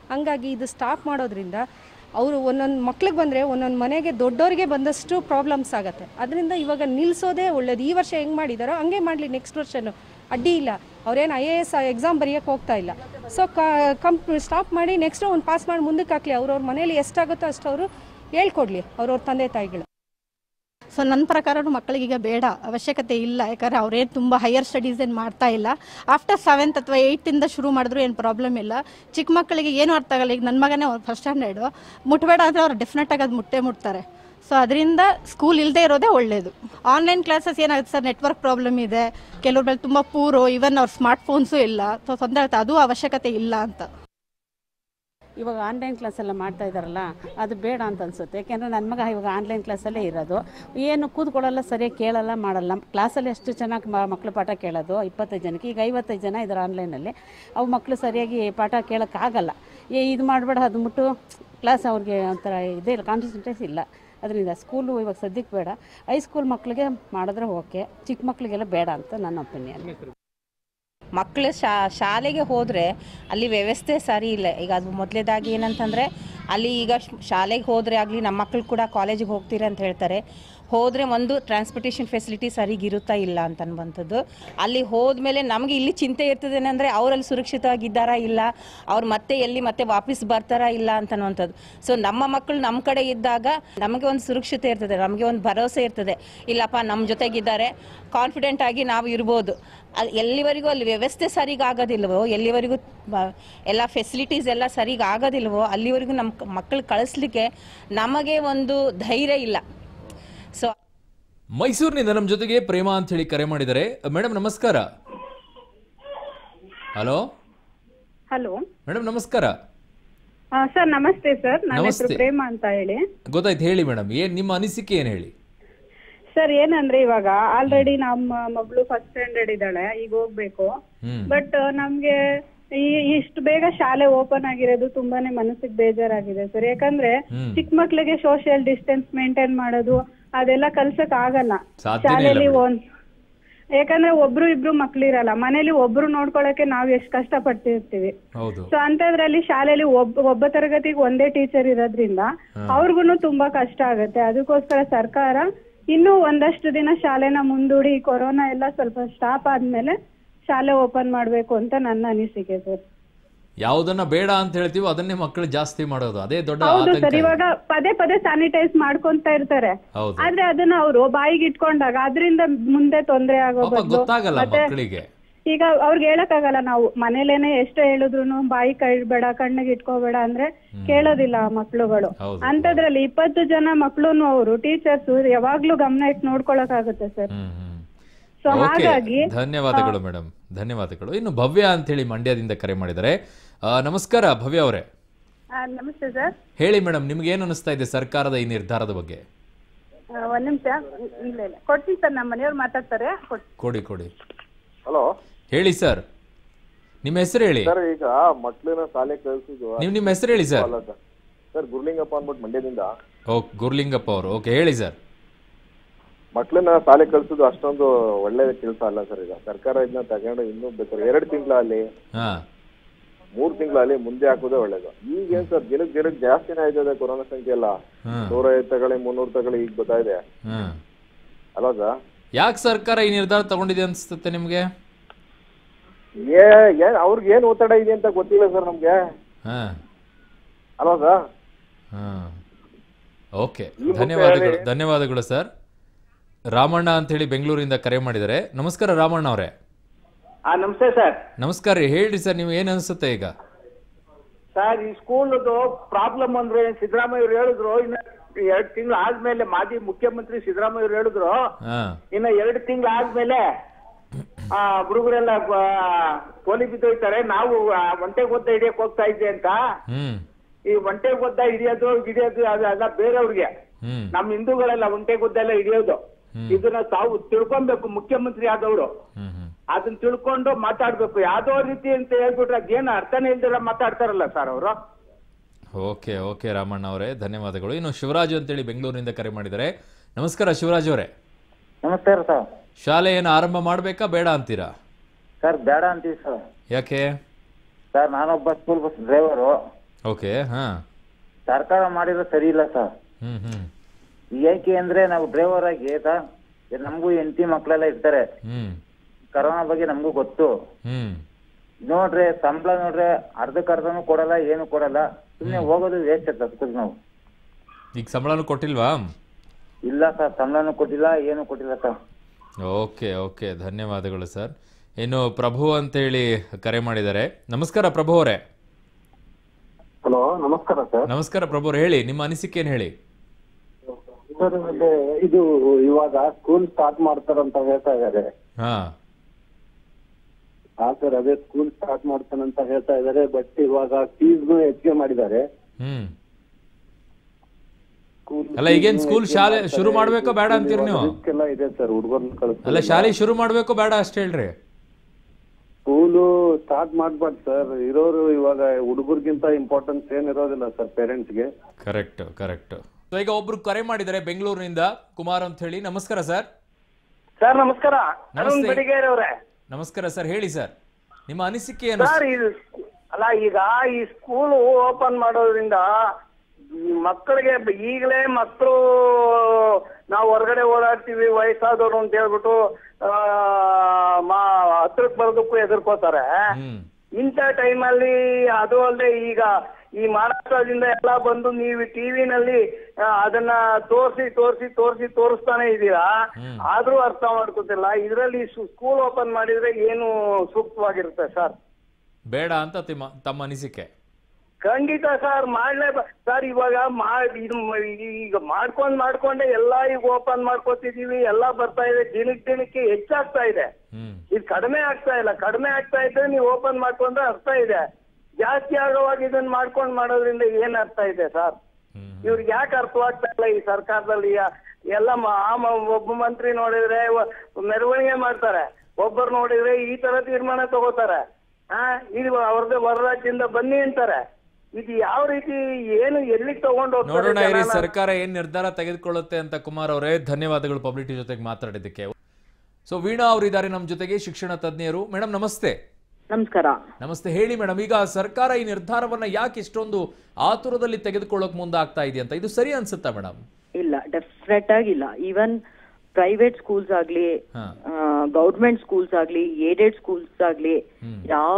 I: ಹಂಗಾಗಿ ಇದು ಸ್ಟಾಪ್ ಮಾಡೋದ್ರಿಂದ ಅವರು ಒಂದೊಂದು ಮಕ್ಳಿಗೆ ಬಂದರೆ ಒಂದೊಂದು ಮನೆಗೆ ದೊಡ್ಡವರಿಗೆ ಬಂದಷ್ಟು ಪ್ರಾಬ್ಲಮ್ಸ್ ಆಗುತ್ತೆ ಅದರಿಂದ ಇವಾಗ ನಿಲ್ಲಿಸೋದೇ ಒಳ್ಳೇದು ಈ ವರ್ಷ ಹೆಂಗೆ ಮಾಡಿದಾರೋ ಹಂಗೆ ಮಾಡಲಿ ನೆಕ್ಸ್ಟ್ ವರ್ಷನೂ ಅಡ್ಡಿ ಇಲ್ಲ ಅವ್ರೇನು ಐ ಎ ಎಸ್ ಎಕ್ಸಾಮ್ ಬರೆಯೋಕ್ಕೆ ಹೋಗ್ತಾ ಇಲ್ಲ ಸೊ ಕಂಪ್ ಸ್ಟಾಪ್ ಮಾಡಿ ನೆಕ್ಸ್ಟ್ ಒಂದು ಪಾಸ್ ಮಾಡಿ ಮುಂದಕ್ಕೆ ಹಾಕಲಿ ಅವ್ರವ್ರ ಮನೇಲಿ ಎಷ್ಟಾಗುತ್ತೋ ಅಷ್ಟು ಅವರು ಹೇಳ್ಕೊಡ್ಲಿ ಅವ್ರವ್ರ ತಂದೆ ತಾಯಿಗಳು
J: ಸೊ ನನ್ನ ಪ್ರಕಾರನೂ ಮಕ್ಕಳಿಗೀಗ ಬೇಡ ಅವಶ್ಯಕತೆ ಇಲ್ಲ ಯಾಕಂದರೆ ಅವರೇನು ತುಂಬ ಹೈಯರ್ ಸ್ಟಡೀಸ್ ಏನು ಮಾಡ್ತಾ ಇಲ್ಲ ಆಫ್ಟರ್ ಸೆವೆಂತ್ ಅಥವಾ ಏಯ್ಟಿಂದ ಶುರು ಮಾಡಿದ್ರು ಏನು ಪ್ರಾಬ್ಲಮ್ ಇಲ್ಲ ಚಿಕ್ಕ ಮಕ್ಕಳಿಗೆ ಏನು ಅರ್ಥ ಆಗಲ್ಲ ಈಗ ನನ್ನ ಮಗನೇ ಫಸ್ಟ್ ಸ್ಟ್ಯಾಂಡರ್ಡು ಮುಟ್ಬೇಡ ಅಂದರೆ ಅವ್ರು ಡೆಫಿನೆಟಾಗಿ ಅದು ಮುಟ್ಟೇ ಮುಟ್ತಾರೆ ಸೊ ಅದರಿಂದ ಸ್ಕೂಲ್ ಇಲ್ಲದೆ ಇರೋದೇ ಒಳ್ಳೆಯದು ಆನ್ಲೈನ್ ಕ್ಲಾಸಸ್ ಏನಾಗುತ್ತೆ ಸರ್ ನೆಟ್ವರ್ಕ್ ಪ್ರಾಬ್ಲಮ್ ಇದೆ ಕೆಲವ್ರ ಮೇಲೆ ತುಂಬ ಪೂರು ಈವನ್ ಅವ್ರ ಸ್ಮಾರ್ಟ್ ಫೋನ್ಸು ಇಲ್ಲ ಸೊ ತೊಂದರೆ ಆಗುತ್ತೆ ಅದು ಅವಶ್ಯಕತೆ ಇಲ್ಲ ಅಂತ
K: ಇವಾಗ ಆನ್ಲೈನ್ ಕ್ಲಾಸ್ ಎಲ್ಲ ಮಾಡ್ತಾ ಇದ್ದಾರಲ್ಲ ಅದು ಬೇಡ ಅಂತ ಅನ್ಸುತ್ತೆ ಯಾಕೆಂದರೆ ನನ್ನ ಮಗ ಇವಾಗ ಆನ್ಲೈನ್ ಕ್ಲಾಸಲ್ಲೇ ಇರೋದು ಏನು ಕೂತ್ಕೊಳ್ಳಲ್ಲ ಸರಿಯಾಗಿ ಕೇಳಲ್ಲ ಮಾಡಲ್ಲ ಕ್ಲಾಸಲ್ಲಿ ಎಷ್ಟು ಚೆನ್ನಾಗಿ ಮಕ್ಕಳು ಪಾಠ ಕೇಳೋದು ಇಪ್ಪತ್ತೈದು ಜನಕ್ಕೆ ಈಗ ಐವತ್ತೈದು ಜನ ಇದ್ದಾರೆ ಆನ್ಲೈನಲ್ಲಿ ಅವು ಮಕ್ಕಳು ಸರಿಯಾಗಿ ಪಾಠ ಕೇಳೋಕ್ಕಾಗಲ್ಲ ಏ ಇದು ಮಾಡಬೇಡ ಅದು ಮುಟ್ಟು ಕ್ಲಾಸ್ ಅವ್ರಿಗೆ ಒಂಥರ ಇದೇ ಇಲ್ಲ ಕಾನ್ಸಂಟ್ರೇಟ್ ಇಲ್ಲ ಅದರಿಂದ ಸ್ಕೂಲು ಇವಾಗ ಸದ್ಯಕ್ಕೆ ಬೇಡ ಹೈಸ್ಕೂಲ್ ಮಕ್ಕಳಿಗೆ ಮಾಡಿದ್ರೆ ಓಕೆ ಚಿಕ್ಕ ಮಕ್ಕಳಿಗೆಲ್ಲ ಬೇಡ ಅಂತ ನನ್ನ ಒಪಿನಿಯನ್
L: ಮಕ್ಕಳು ಶಾ ಶಾಲೆಗೆ ಹೋದರೆ ಅಲ್ಲಿ ವ್ಯವಸ್ಥೆ ಸರಿ ಇಲ್ಲ ಈಗ ಅದು ಮೊದಲೇದಾಗಿ ಏನಂತಂದರೆ ಅಲ್ಲಿ ಈಗ ಶ್- ಶಾಲೆಗೆ ಹೋದರೆ ಆಗಲಿ ನಮ್ಮ ಮಕ್ಕಳು ಕೂಡ ಕಾಲೇಜಿಗೆ ಹೋಗ್ತೀರ ಅಂತ ಹೇಳ್ತಾರೆ ಹೋದರೆ ಒಂದು ಟ್ರಾನ್ಸ್ಪೋರ್ಟೇಷನ್ ಫೆಸಿಲಿಟಿ ಸರಿಗಿರುತ್ತಾ ಇಲ್ಲ ಅಂತ ಅನ್ನುವಂಥದ್ದು ಅಲ್ಲಿ ಹೋದ್ಮೇಲೆ ನಮಗೆ ಇಲ್ಲಿ ಚಿಂತೆ ಇರ್ತದೆ ಅಂದರೆ ಅವರಲ್ಲಿ ಸುರಕ್ಷಿತವಾಗಿದ್ದಾರಾ ಇಲ್ಲ ಅವ್ರು ಮತ್ತೆ ಎಲ್ಲಿ ಮತ್ತೆ ವಾಪಸ್ ಬರ್ತಾರಾ ಇಲ್ಲ ಅಂತ ಅನ್ನುವಂಥದ್ದು ಸೊ ನಮ್ಮ ಮಕ್ಕಳು ನಮ್ಮ ಕಡೆ ಇದ್ದಾಗ ನಮಗೆ ಒಂದು ಸುರಕ್ಷತೆ ಇರ್ತದೆ ನಮಗೆ ಒಂದು ಭರವಸೆ ಇರ್ತದೆ ಇಲ್ಲಪ್ಪ ನಮ್ಮ ಜೊತೆಗಿದ್ದಾರೆ ಕಾನ್ಫಿಡೆಂಟ್ ಆಗಿ ನಾವು ಇರ್ಬೋದು ಅಲ್ಲಿ ಎಲ್ಲಿವರೆಗೂ ಅಲ್ಲಿ ವ್ಯವಸ್ಥೆ ಸರಿಗಾಗೋದಿಲ್ವೋ ಎಲ್ಲಿವರೆಗೂ ಬ- ಎಲ್ಲ ಫೆಸಿಲಿಟೀಸ್ ಎಲ್ಲ ಸರಿಗಾಗೋದಿಲ್ವೋ ಅಲ್ಲಿವರೆಗೂ ನಮ್ಮ ಮಕ್ಕಳು ಕಳಿಸ್ಲಿಕ್ಕೆ ನಮಗೆ ಒಂದು ಧೈರ್ಯ ಇಲ್ಲ ಸೊ
M: ಮೈಸೂರಿನಿಂದ ನಮ್ಮ ಜೊತೆಗೆ ಪ್ರೇಮ ಅಂತ ಹೇಳಿ ಕರೆ ಮಾಡಿದ್ದಾರೆ ಮೇಡಮ್ ನಮಸ್ಕಾರ ಹಲೋ
D: ಹಲೋ
M: ಮೇಡಮ್ ನಮಸ್ಕಾರ
D: ಸರ್ ನಮಸ್ತೆ ಸರ್ ನನ್ನ ಹೆಸರು
M: ನಮಸ್ತೆ.
D: ಪ್ರೇಮ ಅಂತ ಹೇಳಿ
M: ಗೊತ್ತಾಯ್ತು ಹೇಳಿ ಮೇಡಮ್ ಏನ್ ನಿಮ್ಮ ಅನಿಸಿಕೆ ಏನ್ ಹೇಳಿ
D: ಸರ್ ಏನಂದ್ರೆ ಇವಾಗ ಆಲ್ರೆಡಿ ನಮ್ಮ ಮಗಳು ಫಸ್ಟ್ ಸ್ಟ್ಯಾಂಡರ್ಡ್ ಇದ್ದಾಳೆ ಈಗ ಹೋಗ್ಬೇಕು
M: ಹ್ಮ್
D: ಬಟ್ ನಮ್ಗೆ ಈ ಇಷ್ಟು ಬೇಗ ಶಾಲೆ ಓಪನ್ ಆಗಿರೋದು ತುಂಬಾನೇ ಮನಸ್ಸಿಗೆ ಬೇಜಾರಾಗಿದೆ ಸರ್ ಯಾಕಂದ್ರೆ
M: ಹ್ಮ್.
D: ಚಿಕ್ಕ ಮಕ್ಳಿಗೆ ಸೋಷಿಯಲ್ ಡಿಸ್ಟೆನ್ಸ್ ಮೇಂಟೈನ್ ಮಾಡೋದು ಅದೆಲ್ಲ ಕಲ್ಸಕ್ ಆಗಲ್ಲ
M: ಸಾಧ್ಯನೇ ಇಲ್ಲ
D: ಶಾಲೆಯಲ್ಲಿ
M: ಬಿಡಿ.
D: ಒಂದ್ ಯಾಕಂದ್ರೆ ಒಬ್ರು ಇಬ್ರು ಮಕ್ಳಿರಲ್ಲ ಮನೇಲಿ ಒಬ್ರು ನೋಡ್ಕೊಳಕ್ಕೆ ನಾವ್ ಎಷ್ಟ್ ಕಷ್ಟ ಪಡ್ತಿರ್ತೀವಿ
M: ಹೌದು
D: ಸೊ ಅಂತದ್ರಲ್ಲಿ ಶಾಲೆಯಲ್ಲಿ ಒಬ್ಬ ಒಬ್ಬ ತರಗತಿಗೆ ಒಂದೇ ಟೀಚರ್ ಇರೋದ್ರಿಂದ ಅವ್ರಿಗೂ ತುಂಬಾ ಕಷ್ಟ ಆಗುತ್ತೆ ಅದಕ್ಕೋಸ್ಕರ ಸರ್ಕಾರ ಇನ್ನೂ ಒಂದಷ್ಟು ದಿನ ಶಾಲೆನ ಮುಂದೂಡಿ ಈ ಕೊರೋನಾ ಎಲ್ಲ ಸ್ವಲ್ಪ ಸ್ಟಾಪ್ ಆದ್ಮೇಲೆ ಶಾಲೆ ಓಪನ್ ಮಾಡ್ಬೇಕು ಅಂತ ನನ್ನ ಅನಿಸಿಕೆ ಸರ್
M: ಯಾವುದನ್ನ ಬೇಡ ಅಂತ ಹೇಳ್ತೀವೋ ಅದನ್ನೇ ಮಕ್ಕಳು ಜಾಸ್ತಿ ಮಾಡೋದು ಅದೇ ದೊಡ್ಡ
D: ಹೌದು
M: ಆತಂಕ
D: ಸರ್ ಇವಾಗ ಪದೇ ಪದೇ ಸ್ಯಾನಿಟೈಸ್ ಮಾಡ್ಕೊಂತ ಇರ್ತಾರೆ
M: ಹೌದು
D: ಆದ್ರೆ ಅದನ್ನ ಅವರು ಬಾಯಿಗೆ ಇಟ್ಕೊಂಡಾಗ ಅದರಿಂದ ಮುಂದೆ ತೊಂದ್ರೆ ಆಗೋ
M: ಪಾಪ
D: ಬದಲು
M: ಗೊತ್ತಾಗಲ್ಲ
D: ಮತ್ತೆ
M: ಮಕ್ಕಳಿಗೆ
D: ಈಗ ಅವ್ರಿಗೆ ಹೇಳಕ್ಕಾಗಲ್ಲ ನಾವು ಮನೇಲೇನೆ ಎಷ್ಟು ಹೇಳಿದ್ರು ಬಾಯಿ ಕೈ ಇಡ್ಬೇಡ ಕಣ್ಣಿಗೆ ಇಟ್ಕೋಬೇಡ ಅಂದ್ರೆ ಕೇಳೋದಿಲ್ಲ ಆ ಮಕ್ಳುಗಳು
M: ಹೌದು.
D: ಅಂತದ್ರಲ್ಲಿ ಇಪ್ಪತ್ತು ಜನ ಮಕ್ಳು ಅವರು ಟೀಚರ್ಸ್ ಯಾವಾಗ್ಲೂ ಗಮನ ಇಟ್ಟು ನೋಡ್ಕೊಳಕ್ಕಾಗುತ್ತೆ ಸರ್ ಸೊ
M: ಓಕೆ
D: ಹಾಗಾಗಿ
M: ಧನ್ಯವಾದಗಳು ಮೇಡಮ್ ಧನ್ಯವಾದಗಳು ಇನ್ನು ಭವ್ಯ ಅಂತ ಹೇಳಿ ಮಂಡ್ಯದಿಂದ ಕರೆ ಮಾಡಿದ್ದಾರೆ ಆ, ನಮಸ್ಕಾರ ಭವ್ಯ ಅವರೇ
D: ಆ, ನಮಸ್ತೆ ಸರ್
M: ಹೇಳಿ ಮೇಡಮ್ ನಿಮ್ಗೆ ಏನು ಅನಿಸ್ತಾ ಇದೆ ಸರ್ಕಾರದ ಈ ನಿರ್ಧಾರದ ಬಗ್ಗೆ
D: ಆ, ಒಂದ್ ನಿಮಿಷ ಇಲ್ಲ ಇಲ್ಲ ಕೊಡ್ತೀನಿ ಸರ್ ನಮ್ಮ ಮನೆಯವ್ರು ಮಾತಾಡ್ತಾರೆ ಕೊಡ್ತೀನಿ
M: ಕೊಡಿ ಕೊಡಿ
N: ಹಲೋ
M: ಹೇಳಿ ಸರ್ ನಿಮ್ಮ ಹೆಸರು ಹೇಳಿ
N: ಸರ್ ಈಗ ಮಕ್ಳನ್ನ ಶಾಲೆ ಕಳ್ಸಿದ್ವು
M: ನೀವು ನಿಮ್ಮ ಹೆಸರು ಹೇಳಿ ಸರ್
N: ಅಲ್ಲ ಸರ್ ಸರ್ ಗುರ್ಲಿಂಗಪ್ಪ ಅಂದ್ಬಿಟ್ಟು ಮಂಡ್ಯದಿಂದ
M: ಓ ಗುರ್ಲಿಂಗಪ್ಪ ಅವರು ಓಕೆ ಹೇಳಿ ಸರ್
N: ಮಕ್ಳನ್ನ ಶಾಲೆ ಕಳ್ಸೋದು ಅಷ್ಟೊಂದು ಒಳ್ಳೆ ಕೆಲಸ ಅಲ್ಲ ಸರ್ ಈಗ ಸರ್ಕಾರ ಇದನ್ನ ತಗೊಂಡು ಇನ್ನೂ ಬೇಕಾದ್ರೆ ಎರಡು ತಿಂಗಳಲ್ಲಿ
M: ಹಾ
N: ಮೂರ್ ತಿಂಗಳಲ್ಲಿ ಮುಂದೆ ಹಾಕೋದೇ ಒಳ್ಳೇದು ಈಗ ಏನ್ ಸರ್ ದಿನಕ್ ದಿನಕ್ ಜಾಸ್ತಿನೇ ಆಯ್ತದೆ ಕೊರೋನಾ ಸಂಖ್ಯೆ ಎಲ್ಲ
M: ಹ್ಮ್.
N: ನೂರೈವತ್ತು ತಗೊಳ್ಳಿ ಮುನ್ನೂರು ತಗೊಳ್ಳಿ ಈಗ ಗೊತ್ತಾಯಿದೆ
M: ಹ್ಮ್
N: ಅಲ್ವಾ ಸರ್
M: ಯಾಕೆ ಸರ್ಕಾರ ಈ ನಿರ್ಧಾರ ತಗೊಂಡಿದೆ ಅನ್ಸುತ್ತೆ ನಿಮ್ಗೆ
N: ಏ ಏನ್ ಅವ್ರಿಗೆ ಏನ್ ಒತ್ತಡ ಇದೆ ಅಂತ ಗೊತ್ತಿಲ್ಲ ಸರ್ ನಮ್ಗೆ
M: ಹಾ
N: ಅಲ್ವಾ ಸರ್
M: ಹಾ ಓಕೆ
N: ಈ ಮುಖ
M: ಧನ್ಯವಾದಗಳು
N: ಹೇಳಿ.
M: ಧನ್ಯವಾದಗಳು ಸರ್ ರಾಮಣ್ಣ ಅಂತ ಹೇಳಿ ಬೆಂಗಳೂರಿಂದ ಕರೆ ಮಾಡಿದ್ದಾರೆ ನಮಸ್ಕಾರ ರಾಮಣ್ಣ ಅವರೇ
O: ಆ ನಮಸ್ತೆ ಸರ್
M: ನಮಸ್ಕಾರ ರೀ ಹೇಳ್ರಿ ಸರ್ ನೀವು ಏನು ಅನಿಸುತ್ತೆ ಈಗ
O: ಸರ್ ಈ ಸ್ಕೂಲ್ದು ಪ್ರಾಬ್ಲಮ್ ಅಂದ್ರೆ ಸಿದ್ದರಾಮಯ್ಯ ಅವ್ರು ಹೇಳಿದ್ರು ಇನ್ನ ಎರಡ್ ತಿಂಗಳು ಆದ್ಮೇಲೆ ಮಾಜಿ ಮುಖ್ಯಮಂತ್ರಿ ಸಿದ್ದರಾಮಯ್ಯ ಅವ್ರು ಹೇಳಿದ್ರು
M: ಹಾ
O: ಇನ್ನ ಎರಡು ತಿಂಗಳು ಆದ್ಮೇಲೆ ಆ ಹುಡುಗರೆಲ್ಲ ಕೋಲಿ ಬಿದ್ದೋಯ್ತಾರೆ ನಾವು ಆ, ಒಂಟೆಗೊದ್ದ ಹಿಡಿಯಕ್ ಹೋಗ್ತಾ ಇದ್ದೆ ಅಂತ
M: ಹ್ಮ್
O: ಈ ಒಂಟೆಗೊದ್ದ ಹಿಡಿಯೋದು ಹಿಡಿಯೋದು ಅದೆಲ್ಲ ಬೇರೆಯವ್ರಿಗೆ
M: ಹ್ಮ್
O: ನಮ್ ಹಿಂದೂಗಳೆಲ್ಲ ಒಂಟೆಗೊದ್ದ ಎಲ್ಲ ಹಿಡಿಯೋದು ಇದನ್ನ ತಾವು ತಿಳ್ಕೊಬೇಕು ಮುಖ್ಯಮಂತ್ರಿ ಆದವರು
M: ಹ್ಮ್ ಹ್ಮ್
O: ಅದನ್ನ ತಿಳ್ಕೊಂಡು ಮಾತಾಡ್ಬೇಕು ಯಾವ್ದೋ ರೀತಿ ಅಂತ ಹೇಳ್ಬಿಟ್ರೆ ಅದೇನು ಅರ್ಥನೇ ಇಲ್ದಿರ ಮಾತಾಡ್ತಾರಲ್ಲ ಸರ್ ಅವರು
M: ಓಕೆ ಓಕೆ ರಾಮಣ್ಣ ಅವರೇ ಧನ್ಯವಾದಗಳು ಇನ್ನು ಶಿವರಾಜು ಅಂತೇಳಿ ಬೆಂಗಳೂರಿನಿಂದ ಕರೆ ಮಾಡಿದ್ದಾರೆ ನಮಸ್ಕಾರ ಶಿವರಾಜ್ ಅವರೇ
P: ನಮಸ್ಕಾರ ಸರ್
M: ಶಾಲೆ ಏನು ಆರಂಭ ಮಾಡಬೇಕಾ ಬೇಡ ಅಂತೀರಾ
P: ಸರ್ ಬೇಡ ಅಂತೀವಿ ಸರ್
M: ಯಾಕೆ
P: ಸರ್ ನಾನೊಬ್ಬ ಸ್ಕೂಲ್ ಬಸ್ ಡ್ರೈವರು
M: ಓಕೆ ಹಾ
P: ಸರ್ಕಾರ ಮಾಡಿರೋ ಸರಿ ಇಲ್ಲ ಸರ್
M: ಹ್ಮ್ ಹ್ಮ್
P: ಯಾಕೆ ಅಂದ್ರೆ ನಾವು ಡ್ರೈವರ್ ಆಗಿ ಸರ್ ನಮಗೂ ಹೆಂಡತಿ ಮಕ್ಕಳೆಲ್ಲ ಇರ್ತಾರೆ
M: ಹ್ಮ್
P: ಕರೋನಾ ಬಗ್ಗೆ ನಮಗೂ ಗೊತ್ತು
M: ಹ್ಮ್
P: ನೋಡ್ರಿ ಸಂಬಳ ನೋಡ್ರಿ ಅರ್ಧಕ್ಕೆ ಅರ್ಧನೂ ಕೊಡಲ್ಲ ಏನು ಕೊಡಲ್ಲ ಸುಮ್ನೆ ಹೋಗೋದು ವೇಸ್ಟ್ ಅದಕ್ಕೆ ನಾವು
M: ಈಗ ಸಂಬಳನೂ ಕೊಟ್ಟಿಲ್ವಾ
P: ಇಲ್ಲ ಸರ್ ಸಂಬಳನೂ ಕೊಟ್ಟಿಲ್ಲ ಏನು ಕೊಟ್ಟಿಲ್ಲ ಸರ್
M: ಓಕೆ ಓಕೆ ಧನ್ಯವಾದಗಳು ಸರ್ ಇನ್ನು ಪ್ರಭು ಅಂತೇಳಿ ಕರೆ ಮಾಡಿದ್ದಾರೆ ನಮಸ್ಕಾರ ಪ್ರಭು ಅವರೇ
Q: ಹಲೋ ನಮಸ್ಕಾರ ಸರ್
M: ನಮಸ್ಕಾರ ಪ್ರಭು ಅವ್ರೆ ಹೇಳಿ ನಿಮ್ಮ ಅನಿಸಿಕೆ ಏನು ಹೇಳಿ
Q: ಸರ್ ಅದೇ ಇದು ಇವಾಗ ಸ್ಕೂಲ್ ಸ್ಟಾರ್ಟ್ ಮಾಡ್ತಾರಂತ ಹೇಳ್ತಾ ಇದ್ದಾರೆ
M: ಹಾ
Q: ಹಾ ಸರ್ ಅದೇ ಸ್ಕೂಲ್ ಸ್ಟಾರ್ಟ್ ಮಾಡ್ತಾನಂತ ಹೇಳ್ತಾ ಇದ್ದಾರೆ ಬಟ್ ಇವಾಗ ಫೀಸ್ನು ಹೆಚ್ಚಿಗೆ ಮಾಡಿದ್ದಾರೆ
M: ಹ್ಮ್
Q: ಸ್ಕೂಲ್
M: ಅಲ್ಲ ಈಗೇನ್ ಸ್ಕೂಲ್ ಶಾಲೆ ಶುರು ಮಾಡ್ಬೇಕೋ ಬೇಡ ಅಂತೀರಿ ನೀವು
Q: ಎಲ್ಲ ಇದೆ ಸರ್ ಹುಡುಗರ್ನ ಕಳಿಸ್ತಾರೆ
M: ಅಲ್ಲ ಶಾಲೆ ಶುರು ಮಾಡ್ಬೇಕೋ ಬೇಡ ಅಷ್ಟು ಹೇಳ್ರಿ
Q: ಸ್ಕೂಲು ಸ್ಟಾರ್ಟ್ ಮಾಡ್ಬಾರ್ದು ಸರ್ ಇರೋರು ಇವಾಗ ಹುಡುಗರ್ಗಿಂತ ಇಂಪಾರ್ಟೆನ್ಸ್ ಏನ್ ಇರೋದಿಲ್ಲ ಸರ್ ಪೇರೆಂಟ್ಸ್ಗೆ
M: ಕರೆಕ್ಟ್ ಕರೆಕ್ಟ್ ಈಗ ಒಬ್ರು ಕರೆ ಮಾಡಿದ್ದಾರೆ ಬೆಂಗಳೂರಿನಿಂದ ಕುಮಾರ್ ಅಂತ ಹೇಳಿ ನಮಸ್ಕಾರ ಸರ್
R: ಸರ್ ನಮಸ್ಕಾರ ಅರುಣ್
M: ನಮಸ್ತೆ.
R: ಬೆಡಿಗೇರಿ ಅವರೇ
M: ನಮಸ್ಕಾರ ಸರ್ ಹೇಳಿ ಸರ್ ನಿಮ್ಮ ಅನಿಸಿಕೆ ಏನು
R: ಸರ್ ಇದು ಅಲ್ಲ ಈಗ ಈ ಸ್ಕೂಲ್ ಓಪನ್ ಮಾಡೋದ್ರಿಂದ ಈ ಮಕ್ಕಳಿಗೆ ಬ- ಈಗಲೇ ಮಕ್ಕಳು ನಾವು ಹೊರಗಡೆ ಓಡಾಡ್ತೀವಿ ವಯಸ್ಸಾದವರು ಅಂತ ಹೇಳ್ಬಿಟ್ಟು ಆ, ಮಾ ಹತ್ರಕ್ಕೆ ಬರೋದಕ್ಕೂ ಹೆದರ್ಕೋತಾರೆ ಇಂಥ ಟೈಮಲ್ಲಿ ಅದು ಅಲ್ಲದೆ ಈಗ ಈ ಮಹಾರಾಷ್ಟ್ರದಿಂದ ಎಲ್ಲ ಬಂದು ನೀವು ಟಿವಿನಲ್ಲಿ ಅದನ್ನ ತೋರಿಸಿ ತೋರಿಸಿ ತೋರಿಸಿ ತೋರಿಸ್ತಾನೆ ಇದ್ದೀರಾ ಆದ್ರೂ ಅರ್ಥ ಮಾಡ್ಕೊತಿಲ್ಲ ಇದರಲ್ಲಿ ಸ್ಕೂಲ್ ಓಪನ್ ಮಾಡಿದ್ರೆ ಏನು ಸೂಕ್ತವಾಗಿರುತ್ತೆ ಸರ್
M: ಬೇಡ ಅಂತ ತಿಮ್ಮ ತಮ್ಮ ಅನಿಸಿಕೆ
R: ಖಂಡಿತ ಸರ್ ಮಾಡ್ಲೇ ಸರ್ ಇವಾಗ ಮಾಡ್ ಇದು ಮ- ಈಗ ಮಾಡ್ಕೊಂಡ್ ಮಾಡ್ಕೊಂಡೆ ಎಲ್ಲಾ ಈಗ ಓಪನ್ ಮಾಡ್ಕೊತಿದೀವಿ ಎಲ್ಲಾ ಬರ್ತಾ ಇದೆ ದಿನಕ್ಕೆ ದಿನಕ್ಕೆ ಹೆಚ್ಚಾಗ್ತಾ ಇದೆ ಇದು ಕಡಿಮೆ ಆಗ್ತಾ ಇಲ್ಲ ಕಡಿಮೆ ಆಗ್ತಾ ಇದ್ರೆ ನೀವು ಓಪನ್ ಮಾಡ್ಕೊಂಡ್ರೆ ಅರ್ಥ ಇದೆ ಜಾಸ್ತಿ ಆಗುವಾಗ ಇದನ್ನ ಮಾಡ್ಕೊಂಡ್ ಮಾಡೋದ್ರಿಂದ ಏನ್ ಅರ್ಥ ಇದೆ ಸರ್ ಇವ್ರಿಗೆ ಯಾಕೆ ಅರ್ಥವಾಗ್ತಾ ಇಲ್ಲ ಈ ಸರ್ಕಾರದಲ್ಲಿ ಯಾ- ಎಲ್ಲ ಮ- ಆ ಮ- ಒಬ್ಬ ಮಂತ್ರಿ ನೋಡಿದ್ರೆ ವ- ಮೆರವಣಿಗೆ ಮಾಡ್ತಾರೆ ಒಬ್ಬರು ನೋಡಿದ್ರೆ ಈ ತರ ತೀರ್ಮಾನ ತಗೋತಾರೆ ಆ ಇದು ಅವ್ರದ್ದು ಹೊರ ರಾಜ್ಯದಿಂದ ಬನ್ನಿ ಅಂತಾರೆ ಇದು ಯಾವ ರೀತಿ ಏನು ಎಲ್ಲಿಗೆ ತಗೊಂಡು ಹೋಗ್ತಾರೆ
M: ನೋಡೋಣ ಇರಿ
R: ಜನನ?
M: ಸರ್ಕಾರ ಏನ್ ನಿರ್ಧಾರ ತೆಗೆದುಕೊಳ್ಳುತ್ತೆ ಅಂತ ಕುಮಾರ್ ಅವರೇ ಧನ್ಯವಾದಗಳು ಪಬ್ಲಿಟಿ ಜೊತೆಗೆ ಮಾತಾಡಿದ್ದಕ್ಕೆ ಸೊ ವೀಣಾ ಅವರಿದ್ದಾರೆ ನಮ್ಮ ಜೊತೆಗೆ ಶಿಕ್ಷಣ ತಜ್ಞರು ಮೇಡಮ್ ನಮಸ್ತೆ
S: ನಮಸ್ಕಾರ
M: ನಮಸ್ತೆ ಹೇಳಿ ಮೇಡಮ್ ಈಗ ಸರ್ಕಾರ ಈ ನಿರ್ಧಾರವನ್ನ ಯಾಕೆ ಇಷ್ಟೊಂದು ಆತುರದಲ್ಲಿ ತೆಗೆದುಕೊಳ್ಳೋಕ್ ಮುಂದಾಗ್ತಾ ಇದೆ ಅಂತ ಇದು ಸರಿ ಅನ್ಸುತ್ತಾ ಮೇಡಮ್
S: ಇಲ್ಲ ಡೆಫಿನೆಟ್ ಆಗಿಲ್ಲ ಈವನ್ ಪ್ರೈವೇಟ್ ಸ್ಕೂಲ್ಸ್ ಆಗ್ಲಿ ಗೌರ್ಮೆಂಟ್ ಸ್ಕೂಲ್ಸ್ ಆಗ್ಲಿ ಏಡೆಡ್ ಸ್ಕೂಲ್ಸ್ ಆಗ್ಲಿ ಯಾವ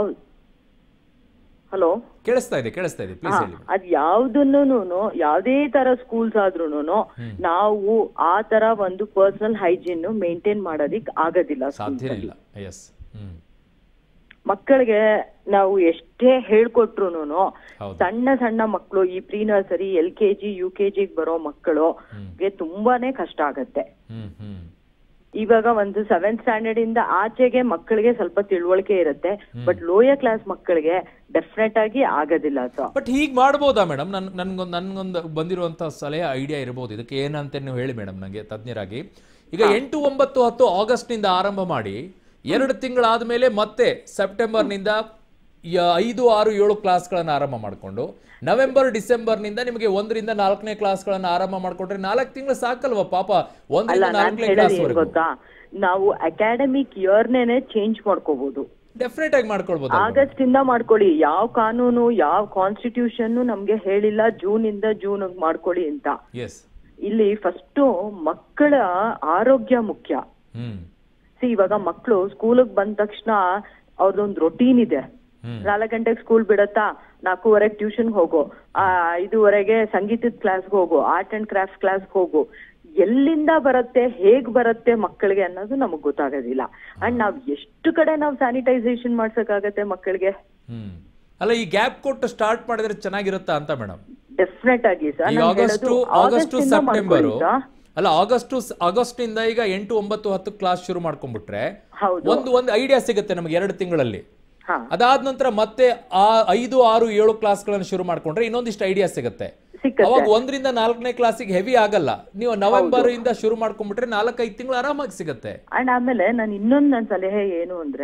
S: ಹಲೋ
M: ಕೇಳಿಸ್ತಾ ಇದೆ ಕೇಳಿಸ್ತಾ ಇದೆ ಪ್ಲೀಸ್ ಹೇಳಿ
S: ಅದ್ ಯಾವ್ದನ್ನು ಯಾವ್ದೇ ತರ ಸ್ಕೂಲ್ಸ್ ಆದ್ರೂನು ನಾವು ಆ ತರ ಒಂದು ಪರ್ಸನಲ್ ಹೈಜೀನ್ ಮೇಂಟೈನ್ ಮಾಡೋದಿಕ್ ಆಗೋದಿಲ್ಲ
M: ಸಾಧ್ಯ ಇಲ್ಲ ಎಸ್ ಹ್ಮ್
S: ಮಕ್ಕಳಿಗೆ ನಾವು ಎಷ್ಟೇ ಹೇಳ್ಕೊಟ್ರು
M: ಹೌದು.
S: ಸಣ್ಣ ಸಣ್ಣ ಮಕ್ಕಳು ಈ pre nursery L K G U K ಜಿಗ್ ಬರೋ ಮಕ್ಕಳು ಗೆ ತುಂಬಾನೇ ಕಷ್ಟ ಆಗತ್ತೆ
M: ಹ್ಮ್ ಹ್ಮ್
S: ಇವಾಗ ಒಂದು ಸೆವೆಂತ್ ಸ್ಟ್ಯಾಂಡರ್ಡ್ ಇಂದ ಆಚೆಗೆ ಮಕ್ಕಳಿಗೆ ಸ್ವಲ್ಪ ತಿಳುವಳಿಕೆ ಇರುತ್ತೆ ಬಟ್ ಲೋಯರ್ ಕ್ಲಾಸ್ ಮಕ್ಕಳಿಗೆ ಡೆಫಿನೆಟ್ ಆಗಿ ಆಗೋದಿಲ್ಲ ಸೊ
M: ಬಟ್ ಹೀಗೆ ಮಾಡ್ಬೋದಾ ಮೇಡಮ್ ನನ್ ನನ್ಗೊಂದು ನನ್ಗೊಂದು ಬಂದಿರುವಂತ ಸಲಹೆ ಐಡಿಯಾ ಇರ್ಬೋದು ಇದಕ್ಕೆ ಏನಂತ ನೀವು ಹೇಳಿ ಮೇಡಮ್ ನನಗೆ ತಜ್ಞರಾಗಿ ಈಗ ಎಂಟು ಒಂಬತ್ತು ಹತ್ತು ಆಗಸ್ಟ್ ನಿಂದ ಆರಂಭ ಮಾಡಿ ಎರಡು ತಿಂಗಳಾದ್ಮೇಲೆ ಮತ್ತೆ ಸೆಪ್ಟೆಂಬರ್ನಿಂದ ಯ- ಐದು ಆರು ಏಳು ಕ್ಲಾಸ್ಗಳನ್ನು ಆರಂಭ ಮಾಡಿಕೊಂಡು ನವೆಂಬರ್ ಡಿಸೆಂಬರ್ನಿಂದ ನಿಮಗೆ ಒಂದರಿಂದ ನಾಲ್ಕನೇ ಕ್ಲಾಸ್ಗಳನ್ನು ಆರಂಭ ಮಾಡ್ಕೊಂಡ್ರೆ ನಾಲ್ಕು ತಿಂಗಳು ಸಾಕಲ್ವಾ ಪಾಪ
S: ಅಲ್ಲ
M: ಒಂದರಿಂದ
S: ನಾನ್
M: ನಾಲ್ಕನೇ
S: ಹೇಳೋದು
M: ಕ್ಲಾಸ್
S: ಏನ್
M: ವರೆಗೂ
S: ಗೊತ್ತಾ ನಾವು ಅಕಾಡೆಮಿಕ್ ಇಯರ್ನೇನೆ ಚೇಂಜ್ ಮಾಡ್ಕೋಬಹುದು
M: ಡೆಫಿನೆಟ್ ಆಗಿ ಮಾಡ್ಕೊಳ್ಬೋದು
S: ಆಗಸ್ಟ್ ಇಂದ ಮಾಡ್ಕೊಳ್ಳಿ ಯಾವ ಕಾನೂನು ಯಾವ ಕಾನ್ಸ್ಟಿಟ್ಯೂಷನ್ ನಮ್ಗೆ ಹೇಳಿಲ್ಲ ಜೂನ್ ಇಂದ ಜೂನ್ ಮಾಡ್ಕೊಳ್ಳಿ ಅಂತ
M: ಎಸ್
S: ಇಲ್ಲಿ ಫಸ್ಟ್ ಮಕ್ಕಳ ಆರೋಗ್ಯ ಮುಖ್ಯ
M: ಹ್ಮ್
S: ಸಿ ಇವಾಗ ಮಕ್ಕಳು ಸ್ಕೂಲಿಗೆ ಬಂದ ತಕ್ಷಣ ಅವ್ರದೊಂದು ರೊಟೀನ್ ಇದೆ ನಾಲ್ಕು ಗಂಟೆಗೆ ಸ್ಕೂಲ್ ಬಿಡತ್ತಾ ನಾಲ್ಕೂವರೆಗೆ ಟ್ಯೂಷನ್ ಹೋಗು ಆ ಐದೂವರೆಗೆ ಸಂಗೀತದ ಕ್ಲಾಸ್ಗೆ ಹೋಗು ಆರ್ಟ್ ಅಂಡ್ ಕ್ರಾಫ್ಟ್ ಕ್ಲಾಸ್ಗೆ ಹೋಗು ಎಲ್ಲಿಂದ ಬರುತ್ತೆ ಹೇಗ್ ಬರುತ್ತೆ ಮಕ್ಕಳಿಗೆ ಅನ್ನೋದು ನಮಗ್ ಗೊತ್ತಾಗೋದಿಲ್ಲ ಅಂಡ್ ನಾವ್ ಎಷ್ಟು ಕಡೆ ನಾವ್ ಸ್ಯಾನಿಟೈಸೇಷನ್ ಮಾಡ್ಸಕ್ಕಾಗತ್ತೆ ಮಕ್ಕಳಿಗೆ
M: ಹ್ಮ್ ಅಲ್ಲ ಈ ಗ್ಯಾಪ್ ಕೊಟ್ಟು ಸ್ಟಾರ್ಟ್ ಮಾಡಿದ್ರೆ ಚೆನ್ನಾಗಿರುತ್ತಾ ಅಂತ ಮೇಡಮ್
S: ಡೆಫಿನೆಟ್ ಆಗಿ ಸರ್
M: ಈಗ ಆಗಸ್ಟ್ ಆಗಸ್ಟ್
S: ಆಗಸ್ಟ್
M: ಸೆಪ್ಟೆಂಬರ್ ಅಲ್ಲ ಆಗಸ್ಟ್ ಆಗಸ್ಟ್ ನಿಂದ ಈಗ ಎಂಟು ಒಂಬತ್ತು ಹತ್ತು ಕ್ಲಾಸ್ ಶುರು ಮಾಡ್ಕೊಂಡ್ಬಿಟ್ರೆ ಒಂದು ಒಂದು ಐಡಿಯಾ ಸಿಗುತ್ತೆ ನಮಗೆ ಎರಡು ತಿಂಗಳಲ್ಲಿ ಅದಾದ ನಂತರ ಮತ್ತೆ ಆ ಐದು ಆರು ಏಳು ಕ್ಲಾಸ್ಗಳನ್ನು ಶುರು ಮಾಡ್ಕೊಂಡ್ರೆ ಇನ್ನೊಂದಿಷ್ಟು ಐಡಿಯಾ ಸಿಗುತ್ತೆ ಅವಾಗ ಒಂದರಿಂದ ನಾಲ್ಕನೇ ಕ್ಲಾಸಿಗೆ ಹೆವಿ ಆಗಲ್ಲ ನೀವು ನವೆಂಬರ್ ಇಂದ ಶುರು ಮಾಡ್ಕೊಂಡ್ಬಿಟ್ರೆ ನಾಲ್ಕೈದು ತಿಂಗಳು ಆರಾಮಾಗಿ ಸಿಗುತ್ತೆ
S: ಅಂಡ್ ಆಮೇಲೆ ನಾನು ಇನ್ನೊಂದ್ ನನ್ ಸಲಹೆ ಏನು ಅಂದ್ರೆ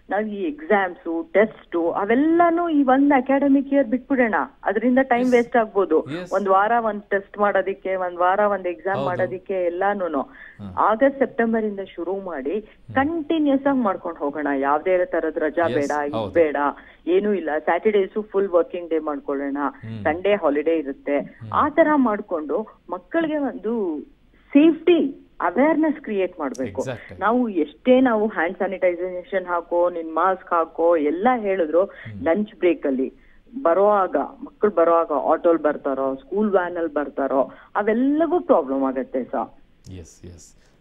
S: ನಾವ್ ಈ ಎಕ್ಸಾಮ್ಸ್ ಟೆಸ್ಟ್ ಅವೆಲ್ಲಾನು ಈ ಒಂದ್ ಅಕಾಡೆಮಿಕ್ ಇಯರ್ ಬಿಟ್ಬಿಡೋಣ ಅದರಿಂದ ಟೈಮ್ ವೇಸ್ಟ್ ಆಗ್ಬೋದು ಒಂದ್ ವಾರ ಒಂದ್ ಟೆಸ್ಟ್ ಮಾಡೋದಿಕ್ಕೆ ಒಂದ್ ವಾರ ಒಂದ್ ಎಕ್ಸಾಮ್ ಮಾಡೋದಿಕ್ಕೆ ಎಲ್ಲಾನು ಆಗಸ್ಟ್ ಸೆಪ್ಟೆಂಬರ್ ಇಂದ ಶುರು ಮಾಡಿ ಕಂಟಿನ್ಯೂಸ್ ಆಗಿ ಮಾಡ್ಕೊಂಡು ಹೋಗೋಣ ಯಾವ್ದೇ ತರದ ರಜಾ
T: Yes,
S: ಬೇಡ ಇದು
T: ಹೌದು.
S: ಬೇಡ ಏನೂ ಇಲ್ಲ ಸ್ಯಾಟರ್ಡೇಸು ಫುಲ್ ವರ್ಕಿಂಗ್ ಡೇ ಮಾಡ್ಕೊಳ್ಳೋಣ ಸಂಡೇ ಹಾಲಿಡೇ ಇರುತ್ತೆ ಆ ತರ ಮಾಡ್ಕೊಂಡು ಮಕ್ಕಳಿಗೆ ಒಂದು ಸೇಫ್ಟಿ ಅವೇರ್ನೆಸ್ ಕ್ರಿಯೇಟ್ ಮಾಡ್ಬೇಕು
T: Exactly.
S: ನಾವು ಎಷ್ಟೇ ನಾವು ಹ್ಯಾಂಡ್ ಸ್ಯಾನಿಟೈಸೇಷನ್ ಹಾಕೋ ನಿನ್ ಮಾಸ್ಕ್ ಹಾಕೋ ಎಲ್ಲ ಹೇಳಿದ್ರು ಲಂಚ್ ಬ್ರೇಕ್ ಅಲ್ಲಿ ಬರೋವಾಗ ಮಕ್ಕಳು ಬರೋವಾಗ ಆಟೋಲ್ ಬರ್ತಾರೋ ಸ್ಕೂಲ್ ವ್ಯಾನ್ ಅಲ್ಲಿ ಬರ್ತಾರೋ ಅವೆಲ್ಲವೂ ಪ್ರಾಬ್ಲಮ್ ಆಗತ್ತೆ ಸಾ
M: ಎಸ್ ಎಸ್